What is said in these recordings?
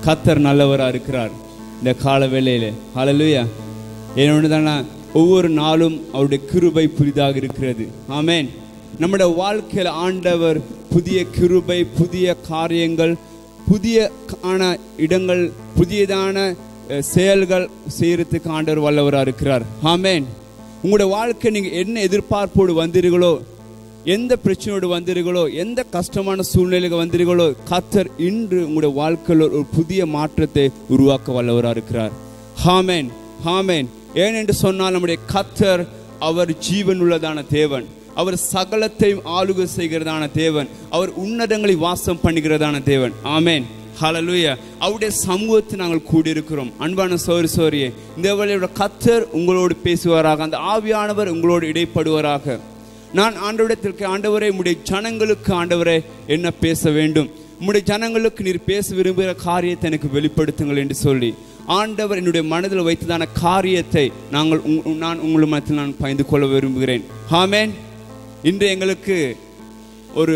கத்தர் நல்லவராக இருக்கிறார் இந்த கால வேளையில ஹalleluya என்னொன்று தானே ஒவ்வொரு நாளும் அவருடைய கிருபை புதிதாக இருக்கிறது ஆமென் நம்முடைய வாழ்க்கையில் ஆண்டவர் புதிய கிருபை புதிய காரியங்கள் புதிய ஆன இடங்கள் புதியதான அஹ், செயல்கள் செய்யறதுக்கு ஆண்டவர் வல்லவராக இருக்கிறார் ஆமென் உங்களுடைய வாழ்க்கை நீங்க என்ன எதிர்பார்ப்போடு வந்தீர்களோ எந்த பிரச்சனையோடு வந்தீர்களோ எந்த கஷ்டமான சூழ்நிலைக்கு வந்தீர்களோ கத்தர் இன்று உங்களுடைய வாழ்க்கையில் ஒரு புதிய மாற்றத்தை உருவாக்க வல்லவராக இருக்கிறார் ஹாமேன் ஹாமேன் ஏனென்று சொன்னால் நம்முடைய கத்தர் அவர் ஜீவன் உள்ளதான தேவன் அவர் சகலத்தையும் ஆளுகை செய்கிறதான தேவன் அவர் உன்னதங்களை வாசம் பண்ணுகிறதான தேவன் ஆமேன் ஹalleluya அவருடைய சமூகத்தில் நாங்கள் கூடியிருக்கிறோம் அன்பான சோரி சோரியே இந்த வேளையோட கத்தர் உங்களோடு பேசுவாராக அந்த ஆவியானவர் உங்களோடு இடைப்படுவாராக நான் ஆண்டவரிடத்திற்கு ஆண்டவரே உம்முடைய ஜனங்களுக்கு ஆண்டவரே என்ன பேச வேண்டும் உம்முடைய ஜனங்களுக்கு நீர் பேச விரும்புகிற காரியத்தை எனக்கு வெளிப்படுத்துங்கள் என்று சொல்லி ஆண்டவர் என்னுடைய மனதில் வைத்ததான காரியத்தை நாங்கள் உங்- நான் உங்கள் மனத்தில் நான் பயந்து கொள்ள விரும்புகிறேன் ஆமென் இன்று எங்களுக்கு ஒரு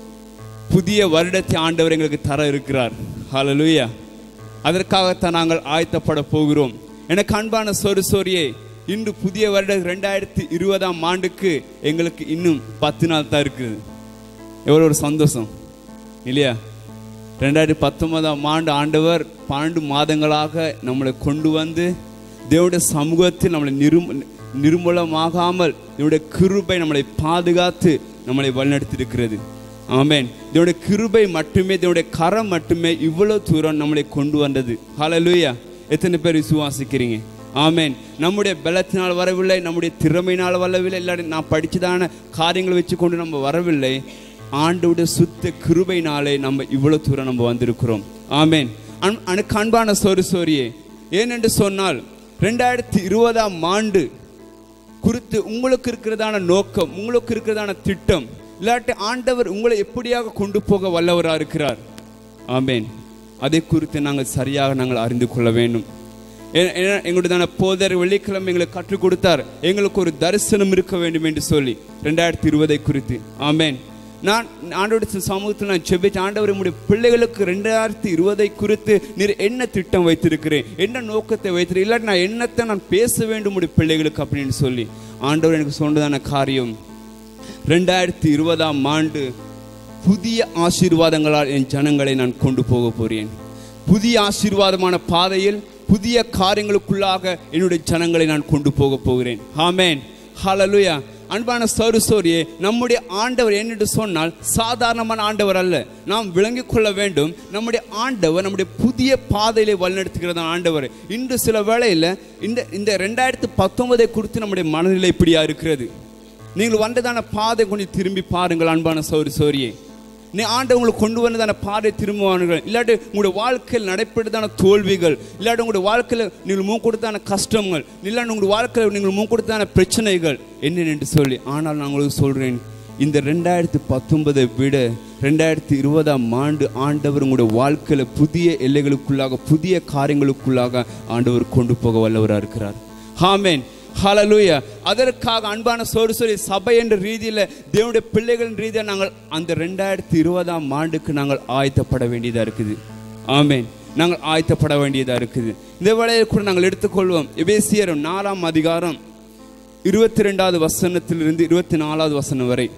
புதிய வருடத்தை ஆண்டவர் எங்களுக்கு தர இருக்கிறார் ஹalleluya அதற்காகத்தான் நாங்கள் ஆயத்தப்பட போகிறோம் எனக்கு அன்பான சொரு சொரியே இன்று புதிய வருடம் ரெண்டாயிரத்தி இருபதாம் ஆண்டுக்கு எங்களுக்கு இன்னும் பத்து நாள் தான் இருக்குது எவ்வளோ ஒரு சந்தோஷம் இல்லையா ரெண்டாயிரத்தி பத்தொன்பதாம் ஆண்டு ஆண்டவர் பன்னெண்டு மாதங்களாக நம்மளை கொண்டு வந்து தேவனுடைய சமூகத்தில் நம்மளை நிரும் நிர்மூலமாகாமல் தேவனுடைய கிருபை நம்மளை பாதுகாத்து நம்மளை வழிநடத்தியிருக்கிறது ஆமென் தேவனுடைய கிருபை மட்டுமே தேவனுடைய கரம் மட்டுமே இவ்வளவு தூரம் நம்மளை கொண்டு வந்தது ஹalleluya எத்தனை பேர் விசுவாசிக்கிறீங்க ஆமென் நம்முடைய பலத்தினால் வரவில்லை நம்முடைய திறமையினால் வரவில்லை இல்லாட்டி நான் படிச்சதான காரியங்களை வச்சு கொண்டு நம்ம வரவில்லை ஆண்டவுடைய சுத்த கிருபையினாலே நம்ம இவ்வளவு தூரம் நம்ம வந்திருக்கிறோம் ஆமென் அன்- அனுக்கு அன்பான சோறு சோரியே ஏனென்று சொன்னால் ரெண்டாயிரத்தி இருபதாம் ஆண்டு குறித்து உங்களுக்கு இருக்கிறதான நோக்கம் உங்களுக்கு இருக்கிறதான திட்டம் இல்லாட்டி ஆண்டவர் உங்களை எப்படியாக கொண்டு போக வல்லவராக இருக்கிறார் ஆமென் அதை குறித்து நாங்கள் சரியாக நாங்கள் அறிந்து கொள்ள வேண்டும் ஏ- ஏன்னா எங்களுடையதான போதர் வெள்ளிக்கிழமை எங்களுக்கு கற்றுக் கொடுத்தார் எங்களுக்கு ஒரு தரிசனம் இருக்க வேண்டும் என்று சொல்லி ரெண்டாயிரத்தி இருபதை குறித்து ஆமென் நான் ஆண்டோட சமூகத்தில் நான் செபிச்ச ஆண்டவர் உம்முடைய பிள்ளைகளுக்கு ரெண்டாயிரத்தி இருபதை குறித்து நீர் என்ன திட்டம் வைத்திருக்கிறேன் என்ன நோக்கத்தை வைத்திருக்கிறேன் இல்லாட்டி நான் என்னத்தை நான் பேச வேண்டும் உடைய பிள்ளைகளுக்கு அப்படின்னு சொல்லி ஆண்டவர் எனக்கு சொன்னதான காரியம் ரெண்டாயிரத்தி இருபதாம் ஆண்டு புதிய ஆசீர்வாதங்களால் என் ஜனங்களை நான் கொண்டு போக போறேன் புதிய ஆசீர்வாதமான பாதையில் புதிய காரியங்களுக்குள்ளாக என்னுடைய ஜனங்களை நான் கொண்டு போக போகிறேன் ஆமென் ஹalleluya அன்பான சௌரசோரியே நம்முடைய ஆண்டவர் என்னென்று சொன்னால் சாதாரணமான ஆண்டவர் அல்ல நாம் விளங்கிக் கொள்ள வேண்டும் நம்முடைய ஆண்டவர் நம்முடைய புதிய பாதையிலே வழிநடத்துகிறதான ஆண்டவர் இன்று சில வேளையில் இந்த இந்த ரெண்டாயிரத்து பத்தொன்பதை குறித்து நம்முடைய மனநிலை இப்படியா இருக்கிறது நீங்கள் வந்ததான பாதை கொஞ்சம் திரும்பி பாருங்கள் அன்பான சௌரி சௌரியே நீ ஆண்டு உங்களுக்கு கொண்டு வந்ததான பாதை திரும்புவானுங்கள் இல்லாட்டி உங்களுடைய வாழ்க்கையில் நடைபெற்றதான தோல்விகள் இல்லாட்டி உங்களுடைய வாழ்க்கையில் நீங்கள் மூ கொடுத்தான கஷ்டங்கள் இல்லாட்டி உங்களுடைய வாழ்க்கையில் நீங்கள் மூ கொடுத்தான பிரச்சனைகள் என்னென்னு சொல்லி ஆனால் நான் உங்களுக்கு சொல்றேன் இந்த ரெண்டாயிரத்தி பத்தொன்பதை விட ரெண்டாயிரத்தி இருபதாம் ஆண்டு ஆண்டவர் உங்களுடைய வாழ்க்கையில புதிய எல்லைகளுக்குள்ளாக புதிய காரியங்களுக்குள்ளாக ஆண்டவர் கொண்டு போக வல்லவராக இருக்கிறார் ஆமென் ஹalleluya அதற்காக அன்பான சோறு சொல்லி சபை என்ற ரீதியில் தேவனுடைய பிள்ளைகளின் ரீதியாக நாங்கள் அந்த ரெண்டாயிரத்தி இருபதாம் ஆண்டுக்கு நாங்கள் ஆயத்தப்பட வேண்டியதாக இருக்குது ஆமென் நாங்கள் ஆயத்தப்பட வேண்டியதாக இருக்குது இந்த வேளையில் கூட நாங்கள் எடுத்துக்கொள்வோம் எபேசியர் நாலாம் அதிகாரம் இருபத்தி ரெண்டாவது வசனத்திலிருந்து இருபத்தி நாலாவது வசனம் வரை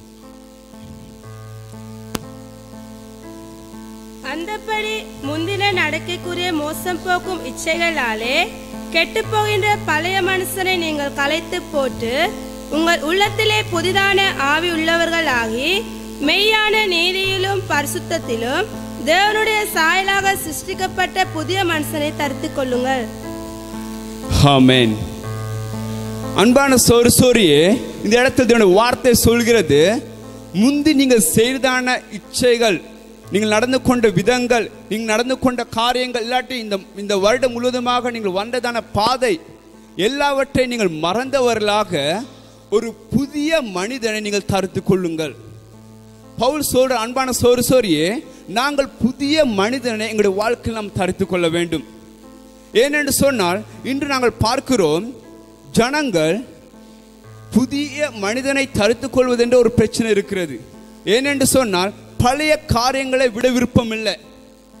அந்தப்படி முந்தின நடக்கைக்குரிய மோசம் போக்கும் இச்சைகளாலே கெட்டுப் போகின்ற பழைய மனுஷனை நீங்கள் கலைத்து போட்டு உங்கள் உள்ளத்திலே புதிதான ஆவி உள்ளவர்களாகி மெய்யான நீதியிலும் பரிசுத்தத்திலும் தேவனுடைய சாயலாக சிருஷ்டிக்கப்பட்ட புதிய மனுஷனை தரித்துக் கொள்ளுங்கள் ஆமென் அன்பான சோறு சோரியே இந்த இடத்துல தேவனுடைய வார்த்தை சொல்கிறது முந்தி நீங்கள் செய்ததான இச்சைகள் நீங்கள் நடந்து கொண்ட விதங்கள் நீங்கள் நடந்து கொண்ட காரியங்கள் இல்லாட்டி இந்த இந்த வருடம் முழுவதுமாக நீங்கள் வந்ததான பாதை எல்லாவற்றையும் நீங்கள் மறந்தவர்களாக ஒரு புதிய மனிதனை நீங்கள் தடுத்துக் கொள்ளுங்கள் பவுல் சொல்ற அன்பான சோறு சோரியே நாங்கள் புதிய மனிதனை எங்களுடைய வாழ்க்கையில் நாம் தடுத்துக் கொள்ள வேண்டும் ஏனென்று சொன்னால் இன்று நாங்கள் பார்க்கிறோம் ஜனங்கள் புதிய மனிதனை தடுத்துக் கொள்வதென்ற ஒரு பிரச்சனை இருக்கிறது ஏனென்று சொன்னால் பழைய காரியங்களை விட விருப்பம் இல்லை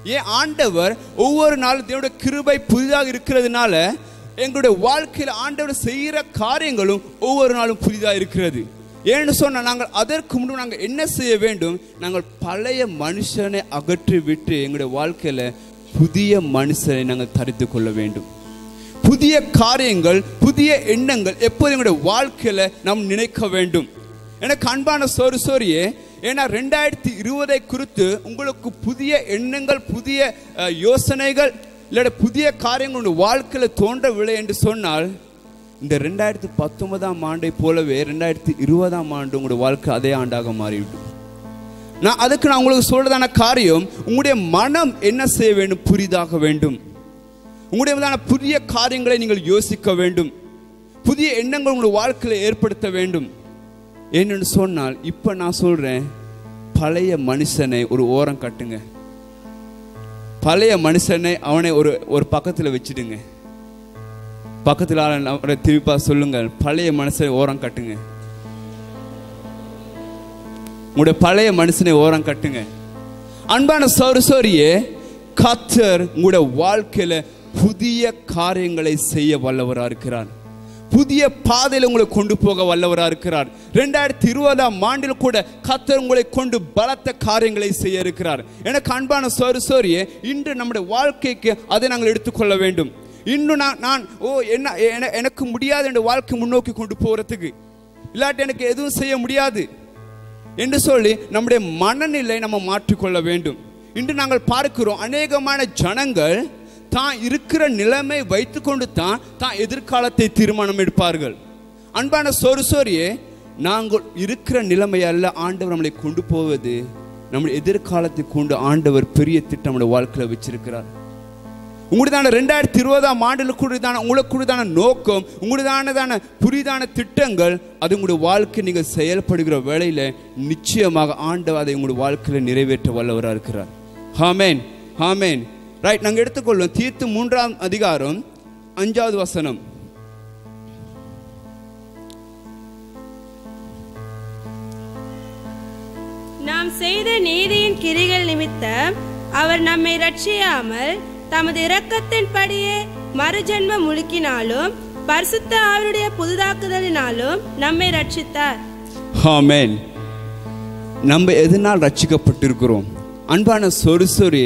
ஏன் ஆண்டவர் ஒவ்வொரு நாளும் தேவனுடைய கிருபை புதிதாக இருக்கிறதுனால எங்களுடைய வாழ்க்கையில் ஆண்டவர் செய்கிற காரியங்களும் ஒவ்வொரு நாளும் புதிதாக இருக்கிறது ஏன்னு சொன்னால் நாங்கள் அதற்கு முன்பு நாங்கள் என்ன செய்ய வேண்டும் நாங்கள் பழைய மனுஷனை அகற்றி விட்டு எங்களுடைய வாழ்க்கையில் புதிய மனுஷனை நாங்கள் தரித்து கொள்ள வேண்டும் புதிய காரியங்கள் புதிய எண்ணங்கள் எப்போது எங்களுடைய வாழ்க்கையில் நாம் நினைக்க வேண்டும் எனக்கு அன்பான சோறு சோரியே ஏன்னா ரெண்டாயிரத்தி இருபதை குறித்து உங்களுக்கு புதிய எண்ணங்கள் புதிய அஹ், யோசனைகள் இல்லாட்ட புதிய காரியங்கள் உங்களுடைய வாழ்க்கையில் தோன்றவில்லை என்று சொன்னால் இந்த ரெண்டாயிரத்தி பத்தொன்பதாம் ஆண்டை போலவே ரெண்டாயிரத்தி இருபதாம் ஆண்டு உங்களுடைய வாழ்க்கை அதே ஆண்டாக மாறிவிடும் நான் அதுக்கு நான் உங்களுக்கு சொல்றதான காரியம் உங்களுடைய மனம் என்ன செய்ய வேண்டும் புரிதாக வேண்டும் உங்களுடைய மீதான புதிய காரியங்களை நீங்கள் யோசிக்க வேண்டும் புதிய எண்ணங்கள் உங்களுடைய வாழ்க்கையில் ஏற்படுத்த வேண்டும் என்னன்னு சொன்னால் இப்போ நான் சொல்றேன் பழைய மனுஷனை ஒரு ஓரம் கட்டுங்க பழைய மனுஷனை அவனை ஒரு ஒரு பக்கத்தில் வச்சிடுங்க பக்கத்தில் ஆள அவரை திருப்பா சொல்லுங்க பழைய மனுஷனை ஓரம் கட்டுங்க உங்களுடைய பழைய மனுஷனை ஓரம் கட்டுங்க அன்பான சோறு சோரியே கத்தர் உங்களுடைய வாழ்க்கையில புதிய காரியங்களை செய்ய வல்லவரா இருக்கிறார் புதிய பாதையில் உங்களை கொண்டு போக வல்லவரா இருக்கிறார் ரெண்டாயிரத்தி இருபதாம் ஆண்டில் கூட கத்தர் உங்களை கொண்டு பலத்த காரியங்களை செய்ய இருக்கிறார் எனக்கு அன்பான சோறு சோரியே இன்று நம்முடைய வாழ்க்கைக்கு அதை நாங்கள் எடுத்துக்கொள்ள வேண்டும் இன்னும் நான் நான் ஓ என்ன என- எனக்கு முடியாது என்ற வாழ்க்கை முன்னோக்கி கொண்டு போறதுக்கு இல்லாட்டி எனக்கு எதுவும் செய்ய முடியாது என்று சொல்லி நம்முடைய மனநிலை நம்ம மாற்றிக்கொள்ள வேண்டும் இன்று நாங்கள் பார்க்கிறோம் அநேகமான ஜனங்கள் தான் இருக்கிற நிலைமை வைத்துக்கொண்டு தான் தான் எதிர்காலத்தை தீர்மானம் எடுப்பார்கள் அன்பான சோறு சோரியே நாங்கள் இருக்கிற நிலைமை அல்ல ஆண்டவர் நம்மளை கொண்டு போவது நம்முடைய எதிர்காலத்தை கொண்டு ஆண்டவர் பெரிய திட்டம் நம்முடைய வாழ்க்கையில் வச்சிருக்கிறார் உங்களுதான ரெண்டாயிரத்தி இருபதாம் ஆண்டில் கூடதான உங்களுக்கு கூடதான நோக்கம் உங்களுதானதான புரிதான திட்டங்கள் அது உங்களுடைய வாழ்க்கை நீங்கள் செயல்படுகிற வேளையில நிச்சயமாக ஆண்டவர் அதை உங்களுடைய வாழ்க்கையில் நிறைவேற்ற வல்லவராக இருக்கிறார் ஹாமேன் ஹாமேன் ரைட் நாங்கள் எடுத்துக்கொள்வோம் தீர்த்து மூன்றாம் அதிகாரம் அஞ்சாவது வசனம் நாம் செய்த நீதியின் கிரிகள் நிமித்தம் அவர் நம்மை ரட்சியாமல் தமது இரக்கத்தின்படியே மறுஜென்மம் முழுக்கினாலும் பரிசுத்த அவருடைய புதிதாக்குதலினாலும் நம்மை ரட்சித்தார் ஆமென் நம்ம எதனால் ரட்சிக்கப்பட்டிருக்கிறோம் அன்பான சொரு சொரி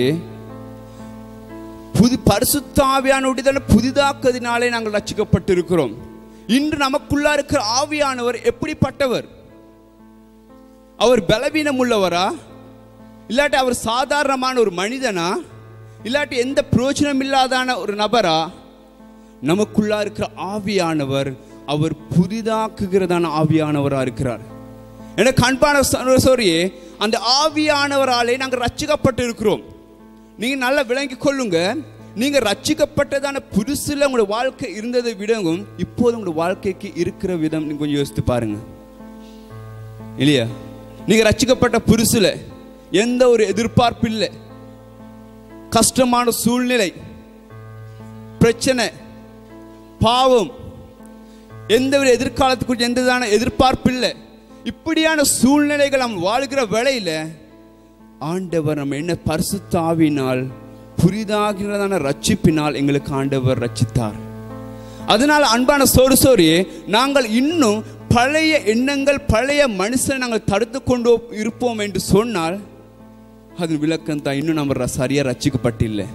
புது பரிசுத்தாவியானுடைய புதிதாக்குவதனாலே நாங்கள் ரட்சிக்கப்பட்டிருக்கிறோம் இன்று நமக்குள்ளா இருக்கிற ஆவியானவர் எப்படிப்பட்டவர் அவர் பலவீனம் உள்ளவரா இல்லாட்டி அவர் சாதாரணமான ஒரு மனிதனா இல்லாட்டி எந்த பிரயோஜனம் இல்லாதான ஒரு நபரா நமக்குள்ளா இருக்கிற ஆவியானவர் அவர் புதிதாக்குகிறதான ஆவியானவரா இருக்கிறார் எனக்கு அன்பான சோரியே அந்த ஆவியானவராலே நாங்கள் ரட்சிக்கப்பட்டு இருக்கிறோம் நீங்க நல்லா விளங்கி கொள்ளுங்க நீங்க ரட்சிக்கப்பட்டதான புதுசுல உங்களோட வாழ்க்கை இருந்ததை விடவும் இப்போது உங்களோட வாழ்க்கைக்கு இருக்கிற விதம் நீங்க கொஞ்சம் யோசித்து பாருங்க இல்லையா நீங்க ரட்சிக்கப்பட்ட புதுசுல எந்த ஒரு எதிர்பார்ப்பு இல்லை கஷ்டமான சூழ்நிலை பிரச்சனை பாவம் எந்த ஒரு எதிர்காலத்துக்கு எந்த விதமான எதிர்பார்ப்பு இல்லை இப்படியான சூழ்நிலைகள் நாம் வாழ்கிற வேளையில ஆண்டவர் நம்ம என்ன பரிசுத்தாவினால் புரிதாகிறதான ரட்சிப்பினால் எங்களுக்கு ஆண்டவர் ரட்சித்தார் அதனால அன்பான சோறு சோரி நாங்கள் இன்னும் பழைய எண்ணங்கள் பழைய மனுஷனை நாங்கள் தடுத்து கொண்டு இருப்போம் என்று சொன்னால் அது விளக்கம் தான் இன்னும் நம்ம ர- சரியா ரட்சிக்கப்பட்டில்லை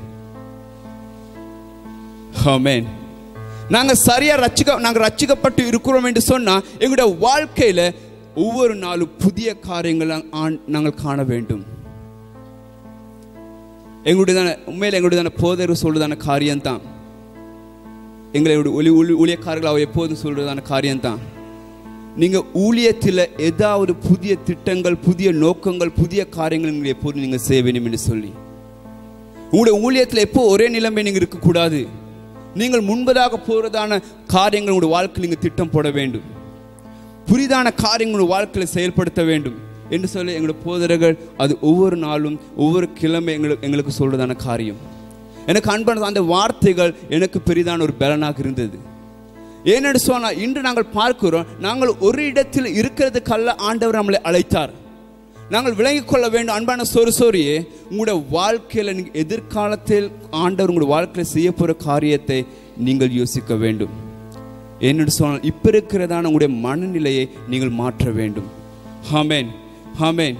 ஆமென் நாங்க சரியா ரட்சிக்க நாங்க ரட்சிக்கப்பட்டு இருக்கிறோம் என்று சொன்னா எங்களுடைய வாழ்க்கையில ஒவ்வொரு நாளும் புதிய காரியங்களை ஆண்- நாங்கள் காண வேண்டும் எங்களுடையதான உண்மையில் எங்களுடையதான போதர் சொல்றதான காரியம்தான் எங்களுடைய ஒளி ஒளி ஊழியக்காரர்கள் அவ எப்போதும் சொல்றதான காரியம்தான் நீங்க ஊழியத்தில் ஏதாவது புதிய திட்டங்கள் புதிய நோக்கங்கள் புதிய காரியங்கள் நீங்கள் எப்போதும் நீங்க செய்ய வேண்டும் என்று சொல்லி உங்களுடைய ஊழியத்தில் எப்போ ஒரே நிலைமை நீங்க இருக்கக்கூடாது நீங்கள் முன்பதாக போறதான காரியங்கள் உங்களுடைய வாழ்க்கையில் நீங்க திட்டம் போட வேண்டும் புதிதான காரியங்கள் உங்களுடைய வாழ்க்கையில் செயல்படுத்த வேண்டும் என்று சொல்லி எங்களுடைய போதரர்கள் அது ஒவ்வொரு நாளும் ஒவ்வொரு கிழமை எங்களுக்கு எங்களுக்கு சொல்றதான காரியம் எனக்கு அன்பான அந்த வார்த்தைகள் எனக்கு பெரிதான ஒரு பலனாக இருந்தது ஏனென்று சொன்னால் இன்று நாங்கள் பார்க்கிறோம் நாங்கள் ஒரு இடத்தில் இருக்கிறதுக்கல்ல ஆண்டவர் நம்மளை அழைத்தார் நாங்கள் விளங்கிக் கொள்ள வேண்டும் அன்பான சோறு சோரியே உங்களுடைய வாழ்க்கையில் நீங்க எதிர்காலத்தில் ஆண்டவர் உங்களுடைய வாழ்க்கையில் செய்ய போகிற காரியத்தை நீங்கள் யோசிக்க வேண்டும் என்னென்னு சொன்னால் இப்போ இருக்கிறதான உங்களுடைய மனநிலையை நீங்கள் மாற்ற வேண்டும் ஹாமேன் ஹாமேன்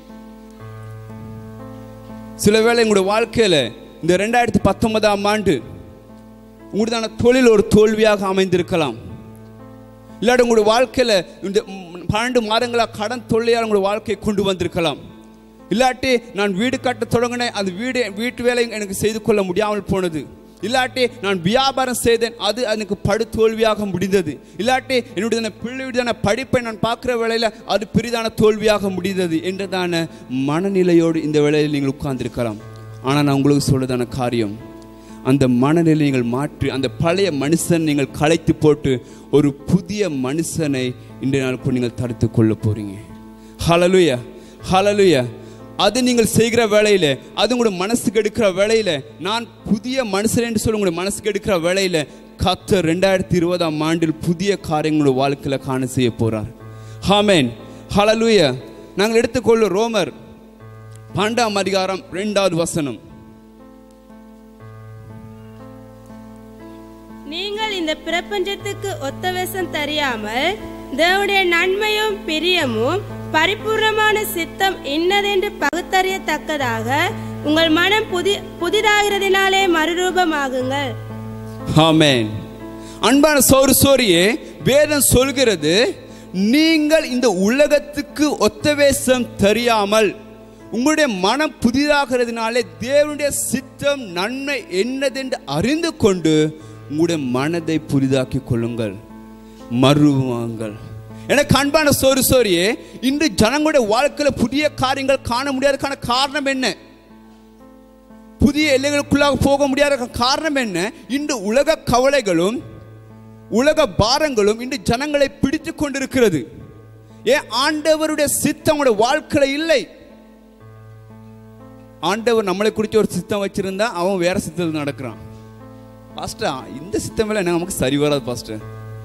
சில வேளை உங்களுடைய வாழ்க்கையில் இந்த ரெண்டாயிரத்தி பத்தொன்பதாம் ஆண்டு உங்களுடைய தொழில் ஒரு தோல்வியாக அமைந்திருக்கலாம் இல்லாட்டி உங்களுடைய வாழ்க்கையில் இந்த ம், பன்னெண்டு மாதங்களாக கடன் தொல்லையால் உங்களுடைய வாழ்க்கையை கொண்டு வந்திருக்கலாம் இல்லாட்டி நான் வீடு கட்ட தொடங்கினேன் அந்த வீடு வீட்டு வேலை எனக்கு செய்து கொள்ள முடியாமல் போனது இல்லாட்டி நான் வியாபாரம் செய்தேன் அது எனக்கு படு தோல்வியாக முடிந்தது இல்லாட்டி என்னுடைய பிள்ளையுடைய படிப்பை நான் பார்க்குற வேளையில் அது பெரிதான தோல்வியாக முடிந்தது என்றதான மனநிலையோடு இந்த வேளையில் நீங்கள் உட்கார்ந்திருக்கலாம் ஆனால் நான் உங்களுக்கு சொல்றதான காரியம் அந்த மனநிலை நீங்கள் மாற்றி அந்த பழைய மனுஷன் நீங்கள் களைத்து போட்டு ஒரு புதிய மனுஷனை இன்றைய நாளுக்குள் நீங்கள் தடுத்து கொள்ள போறீங்க ஹலலுயா ஹலலுயா அது நீங்கள் செய்கிற வேலையில அது உங்களுடைய மனசுக்கு எடுக்கிற வேலையில நான் புதிய மனுஷன் என்று சொல்லி உங்களுடைய மனசுக்கு எடுக்கிற வேலையில கத்த ரெண்டாயிரத்தி இருபதாம் ஆண்டில் புதிய காரியங்களுடைய வாழ்க்கையில காண செய்ய போறார் ஹாமேன் ஹலலுயா நாங்கள் எடுத்துக்கொள்ள ரோமர் பன்னெண்டாம் அதிகாரம் ரெண்டாவது வசனம் நீங்கள் இந்த பிரபஞ்சத்துக்கு ஒத்த வேஷம் தெரியாமல் தேவனுடைய நன்மையும் பிரியமும் பரிபூர்ணமான சித்தம் இன்னதென்று பகுத்தறியத்தக்கதாக உங்கள் மனம் புதி புதிதாகிறதினாலே மறுரூபமாகுங்கள் ஆமென் அன்பான சோறு சோரியே வேதம் சொல்கிறது நீங்கள் இந்த உலகத்துக்கு ஒத்த வேஷம் தெரியாமல் உங்களுடைய மனம் புதிதாகிறதுனாலே தேவனுடைய சித்தம் நன்மை என்னதென்று அறிந்து கொண்டு உங்களுடைய மனதை புதிதாக்கி கொள்ளுங்கள் மறுவாங்கள் எனக்கு அன்பான சோறு சோரியே இன்று ஜனங்களுடைய வாழ்க்கையில புதிய காரியங்கள் காண முடியாததுக்கான காரணம் என்ன புதிய எல்லைகளுக்குள்ளாக போக முடியாத காரணம் என்ன இன்று உலக கவலைகளும் உலக பாரங்களும் இன்று ஜனங்களை பிடித்து கொண்டிருக்கிறது ஏன் ஆண்டவருடைய சித்தம் உங்களுடைய வாழ்க்கையில இல்லை ஆண்டவர் நம்மளை குறித்து ஒரு சித்தம் வச்சிருந்தா அவன் வேற சித்தத்தில் நடக்கிறான் பாஸ்டர் இந்த சித்தம் எல்லாம் எனக்கு நமக்கு சரி வராது பாஸ்டர்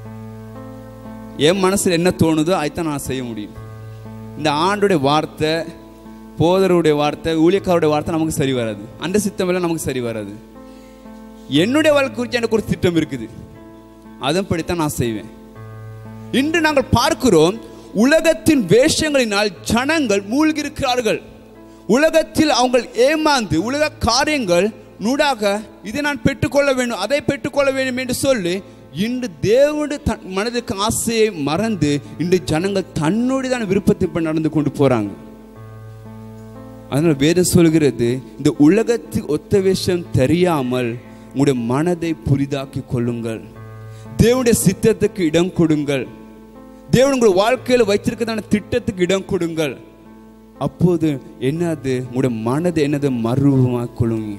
என் மனசுல என்ன தோணுதோ அதைத்தான் நான் செய்ய முடியும் இந்த ஆண்டுடைய வார்த்தை போதருடைய வார்த்தை ஊழியக்காரருடைய வார்த்தை நமக்கு சரி வராது அந்த சித்தம் எல்லாம் நமக்கு சரி வராது என்னுடைய வாழ்க்கை குறித்து எனக்கு ஒரு திட்டம் இருக்குது அதன்படித்தான் நான் செய்வேன் இன்று நாங்கள் பார்க்கிறோம் உலகத்தின் வேஷங்களினால் ஜனங்கள் மூழ்கியிருக்கிறார்கள் உலகத்தில் அவங்க ஏமாந்து உலக காரியங்கள் நூடாக இதை நான் பெற்றுக்கொள்ள வேண்டும் அதை பெற்றுக்கொள்ள வேண்டும் என்று சொல்லி இன்று தேவனுடைய தன் மனதுக்கு ஆசையை மறந்து இன்று ஜனங்கள் தன்னுடையதான விருப்பத்தை நடந்து கொண்டு போறாங்க அதனால வேதம் சொல்கிறது இந்த உலகத்துக்கு ஒத்த விஷயம் தெரியாமல் உங்களுடைய மனதை புரிதாக்கி கொள்ளுங்கள் தேவனுடைய சித்தத்துக்கு இடம் கொடுங்கள் தேவன் உங்கள் வாழ்க்கையில் வைத்திருக்கிறதான திட்டத்துக்கு இடம் கொடுங்கள் அப்போது என்னது உங்களுடைய மனதை என்னது மறுரூபமாக கொள்ளுங்க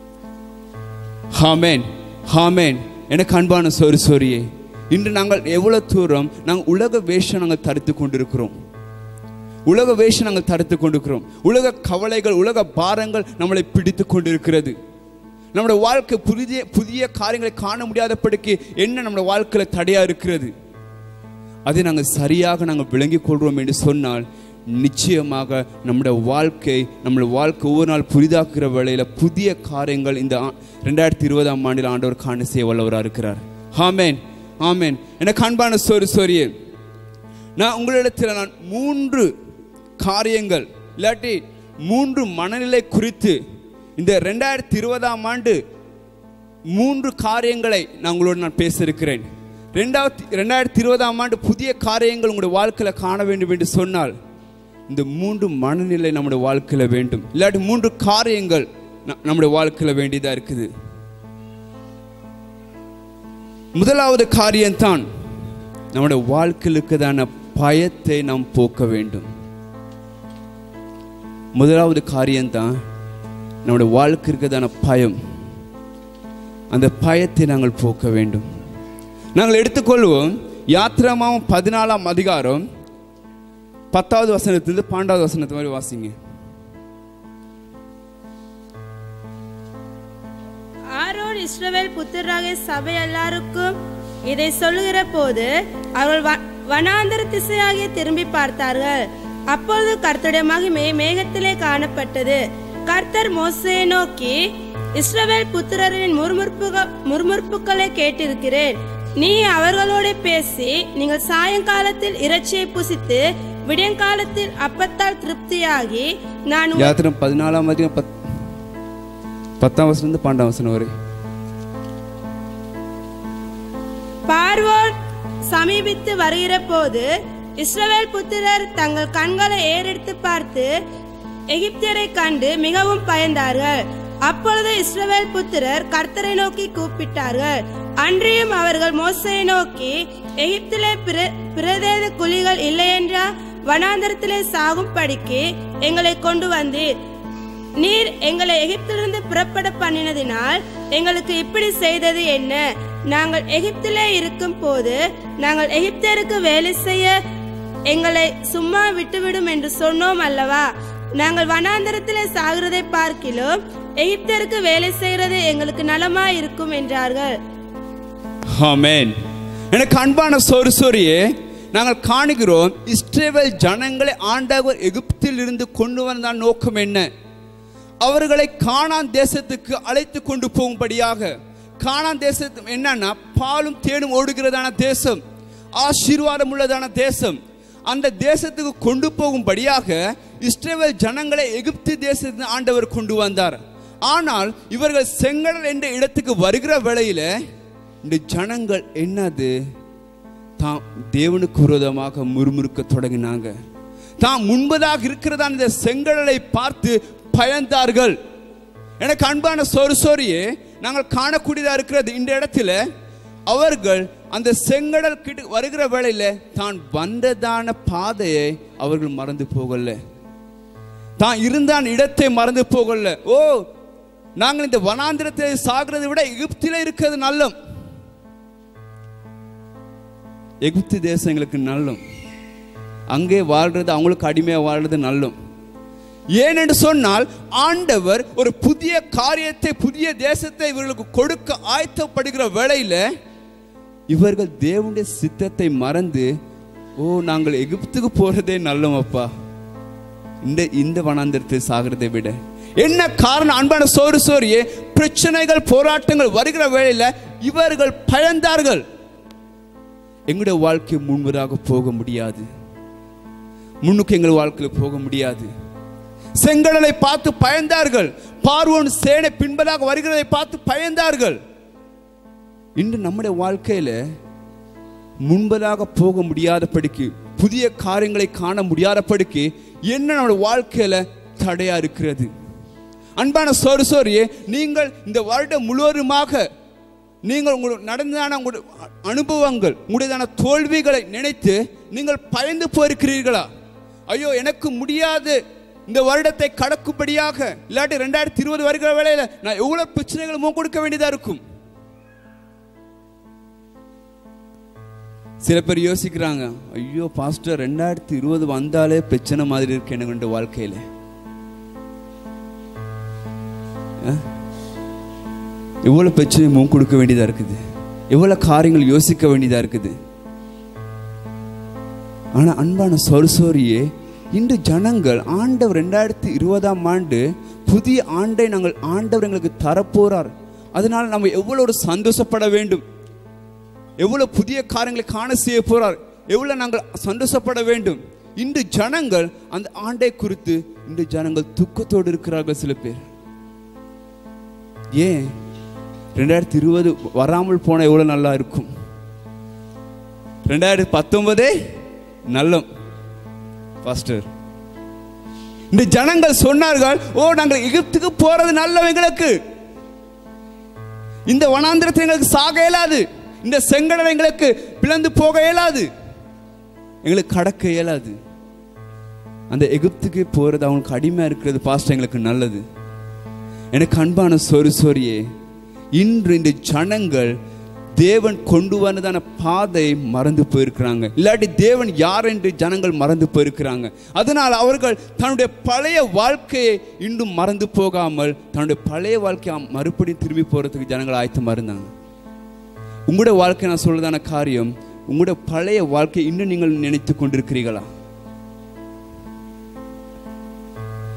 ஹாமேன் ஹாமேன் எனக்கு அன்பான சொரி சொரியே இன்று நாங்கள் எவ்வளவு தூரம் நாங்கள் உலக வேஷம் நாங்கள் தடுத்து கொண்டிருக்கிறோம் உலக வேஷம் நாங்கள் தடுத்து கொண்டிருக்கிறோம் உலக கவலைகள் உலக பாரங்கள் நம்மளை பிடித்து கொண்டிருக்கிறது நம்முடைய வாழ்க்கை புதிய புதிய காரியங்களை காண முடியாதபடிக்கு என்ன நம்முடைய வாழ்க்கையில் தடையா இருக்கிறது அதை நாங்கள் சரியாக நாங்கள் விளங்கிக் கொள்கிறோம் என்று சொன்னால் நிச்சயமாக நம்முடைய வாழ்க்கை நம்முடைய வாழ்க்கை ஒவ்வொரு நாள் புதிதாக்குற வேளையில புதிய காரியங்கள் இந்த ஆ- ரெண்டாயிரத்தி இருபதாம் ஆண்டில் ஆண்டவர் காண செய்ய வல்லவராக இருக்கிறார் ஆமென் ஆமென் எனக்கு அன்பான சோறு சோரியே நான் உங்களிடத்தில் நான் மூன்று காரியங்கள் இல்லாட்டி மூன்று மனநிலை குறித்து இந்த ரெண்டாயிரத்தி இருபதாம் ஆண்டு மூன்று காரியங்களை நான் உங்களோடு நான் பேச இருக்கிறேன் ரெண்டாயிரத்தி ரெண்டாயிரத்தி இருபதாம் ஆண்டு புதிய காரியங்கள் உங்களுடைய வாழ்க்கையில் காண வேண்டும் என்று சொன்னால் இந்த மூன்று மனநிலை நம்முடைய வாழ்க்கையில் வேண்டும் இல்லாட்டி மூன்று காரியங்கள் ந- நம்முடைய வாழ்க்கையில் வேண்டியதா இருக்குது முதலாவது காரியம்தான் நம்முடைய வாழ்க்கையிலுக்குதான பயத்தை நாம் போக்க வேண்டும் முதலாவது காரியம்தான் நம்முடைய வாழ்க்கைக்குதான பயம் அந்த பயத்தை நாங்கள் போக்க வேண்டும் நாங்கள் எடுத்துக்கொள்வோம் யாத்திராமாவும் பதினாலாம் அதிகாரம் பத்தாவது வசனத்திலிருந்து பன்னெண்டாவது வசனத்து மாதிரி வாசிங்க ஆரோன் இஸ்ரவேல் புத்திராகிய சபை எல்லாருக்கும் இதை சொல்லுகிற போது அவர்கள் வ- வனாந்தர திசையாகிய திரும்பி பார்த்தார்கள் அப்பொழுது கர்த்தருடைய மகிமை மேகத்திலே காணப்பட்டது கர்த்தர் மோசையை நோக்கி இஸ்ரவேல் புத்திரரின் முறுமுறுப்புகள் முறுமுறுப்புகளை கேட்டிருக்கிறேன் நீ அவர்களோட பேசி நீங்கள் சாயங்காலத்தில் இறைச்சியை புசித்து விடியங்காலத்தில் அப்பத்தால் திருப்தியாகி நான் உங்கள் யாத்திரம் பதினாலாம் அதிகம் பத் பத்தாம் வசனம் இருந்து பன்னெண்டாம் வசனம் வரை பார்வோன் சமீபித்து வருகிற போது இஸ்ரவேல் புத்திரர் தங்கள் கண்களை ஏறெடுத்து பார்த்து எகிப்தியரை கண்டு மிகவும் பயந்தார்கள் அப்பொழுது இஸ்ரவேல் புத்திரர் கர்த்தரை நோக்கி கூப்பிட்டார்கள் அன்றியும் அவர்கள் மோசையை நோக்கி எகிப்திலே பிர- பிரதேத குழிகள் இல்லையென்றா வனாந்தரத்திலே சாகும் படிக்கு எங்களை கொண்டு வந்தீர் நீர் எங்களை எகிப்திலிருந்து புறப்பட பண்ணினதினால் எங்களுக்கு இப்படி செய்தது என்ன நாங்கள் எகிப்திலே இருக்கும் போது நாங்கள் எகிப்தியருக்கு வேலை செய்ய எங்களை சும்மா விட்டுவிடும் என்று சொன்னோம் அல்லவா நாங்கள் வனாந்தரத்திலே சாகிறதை பார்க்கிலும் எகிப்தியருக்கு வேலை செய்கிறது எங்களுக்கு நலமா இருக்கும் என்றார்கள் ஆமென் எனக்கு அன்பான சோறு சோரியே நாங்கள் காணுகிறோம் இஸ்ரேல் ஜனங்களை ஆண்டவர் எகிப்தில் இருந்து கொண்டு வந்தான் நோக்கம் என்ன அவர்களை கானான் தேசத்துக்கு அழைத்து கொண்டு போகும்படியாக கானான் தேசத்து என்னன்னா பாலும் தேனும் ஓடுகிறதான தேசம் ஆசீர்வாதம் உள்ளதான தேசம் அந்த தேசத்துக்கு கொண்டு போகும்படியாக இஸ்ரேல் ஜனங்களை எகிப்து தேசத்தில் ஆண்டவர் கொண்டு வந்தார் ஆனால் இவர்கள் செங்கடல் என்ற இடத்துக்கு வருகிற வேளையில இந்த ஜனங்கள் என்னது தாம் தேவனுக்கு விரோதமாக முறுமுறுக்க தொடங்கினாங்க தாம் முன்பதாக இருக்கிறதான இந்த செங்கடலை பார்த்து பயந்தார்கள் எனக்கு அன்பான சோறு சோரியே நாங்கள் காணக்கூடியதா இருக்கிறது இந்த இடத்துல அவர்கள் அந்த செங்கடல் கிட்ட வருகிற வேளையில தான் வந்ததான பாதையை அவர்கள் மறந்து போகல தான் இருந்தான் இடத்தை மறந்து போகல ஓ நாங்கள் இந்த வனாந்திரத்தை சாகிறதை விட எகிப்தில இருக்கிறது நல்லம் எகிப்து தேசம் எங்களுக்கு நல்லம் அங்கே வாழ்றது அவங்களுக்கு அடிமையாக வாழ்றது நல்லம் ஏனென்று சொன்னால் ஆண்டவர் ஒரு புதிய காரியத்தை புதிய தேசத்தை இவர்களுக்கு கொடுக்க ஆயத்தப்படுகிற வேளையில இவர்கள் தேவனுடைய சித்தத்தை மறந்து ஓ நாங்கள் எகிப்துக்கு போறதே நல்லம் அப்பா இந்த இந்த வனாந்திரத்தை சாகிறதை விட என்ன காரணம் அன்பான சோறு சோரியே பிரச்சனைகள் போராட்டங்கள் வருகிற வேளையில இவர்கள் பயந்தார்கள் எங்களுடைய வாழ்க்கை முன்பதாக போக முடியாது முன்னுக்கு எங்கள் வாழ்க்கையில் போக முடியாது செங்கடலை பார்த்து பயந்தார்கள் பார்வோன் சேனை பின்பதாக வருகிறதை பார்த்து பயந்தார்கள் இன்று நம்முடைய வாழ்க்கையில முன்பதாக போக முடியாதபடிக்கு புதிய காரியங்களை காண முடியாதபடிக்கு என்ன நம்முடைய வாழ்க்கையில தடையா இருக்கிறது அன்பான சோறு சோரியே நீங்கள் இந்த வருடம் முழுவதுமாக நீங்கள் உங்களுக்கு நடந்ததான உங்களுடைய அனுபவங்கள் உங்களுடையதான தோல்விகளை நினைத்து நீங்கள் பயந்து போயிருக்கிறீர்களா ஐயோ எனக்கு முடியாது இந்த வருடத்தை கடக்கும்படியாக இல்லாட்டி ரெண்டாயிரத்தி இருபது வருகிற வேளையில நான் எவ்வளவு பிரச்சனைகள் முகம் கொடுக்க வேண்டியதா இருக்கும் சில பேர் யோசிக்கிறாங்க ஐயோ பாஸ்டர் ரெண்டாயிரத்தி இருபது வந்தாலே பிரச்சனை மாதிரி இருக்கு எனக்கு வாழ்க்கையில அஹ்? எவ்வளவு பிரச்சனை முகம் கொடுக்க வேண்டியதா இருக்குது எவ்வளவு காரியங்கள் யோசிக்க வேண்டியதா இருக்குது ஆனா அன்பான சொரிசோரியே இன்று ஜனங்கள் ஆண்டவர் ரெண்டாயிரத்தி இருபதாம் ஆண்டு புதிய ஆண்டை நாங்கள் ஆண்டவர் எங்களுக்கு தரப்போறார் அதனால் நம்ம எவ்வளவு ஒரு சந்தோஷப்பட வேண்டும் எவ்வளவு புதிய காரியங்களை காண செய்ய போறார் எவ்வளவு நாங்கள் சந்தோஷப்பட வேண்டும் இன்று ஜனங்கள் அந்த ஆண்டை குறித்து இன்று ஜனங்கள் துக்கத்தோடு இருக்கிறார்கள் சில பேர் ஏன் ரெண்டாயிரத்தி இருபது வராமல் போன எவ்வளவு நல்லா இருக்கும் ரெண்டாயிரத்தி பத்தொன்பதே நல்லம் பாஸ்டர் இந்த ஜனங்கள் சொன்னார்கள் ஓ நாங்கள் எகிப்துக்கு போறது நல்லம் எங்களுக்கு இந்த வனாந்திரத்தை எங்களுக்கு சாக இயலாது இந்த செங்கடல் எங்களுக்கு பிளந்து போக இயலாது எங்களுக்கு கடக்க இயலாது அந்த எகிப்துக்கு போறது அவங்களுக்கு அடிமையா இருக்கிறது பாஸ்டர் எங்களுக்கு நல்லது எனக்கு அன்பான சொரு சொரியே இன்று இந்த ஜனங்கள் தேவன் கொண்டு வந்ததான பாதை மறந்து போயிருக்கிறாங்க இல்லாட்டி தேவன் யார் என்று ஜனங்கள் மறந்து போயிருக்கிறாங்க அதனால் அவர்கள் தன்னுடைய பழைய வாழ்க்கையை இன்னும் மறந்து போகாமல் தன்னுடைய பழைய வாழ்க்கையை மறுபடியும் திரும்பி போறதுக்கு ஜனங்கள் ஆயத்தமா இருந்தாங்க உங்களுடைய வாழ்க்கை நான் சொல்றதான காரியம் உங்களுடைய பழைய வாழ்க்கை இன்னும் நீங்கள் நினைத்து கொண்டிருக்கிறீர்களா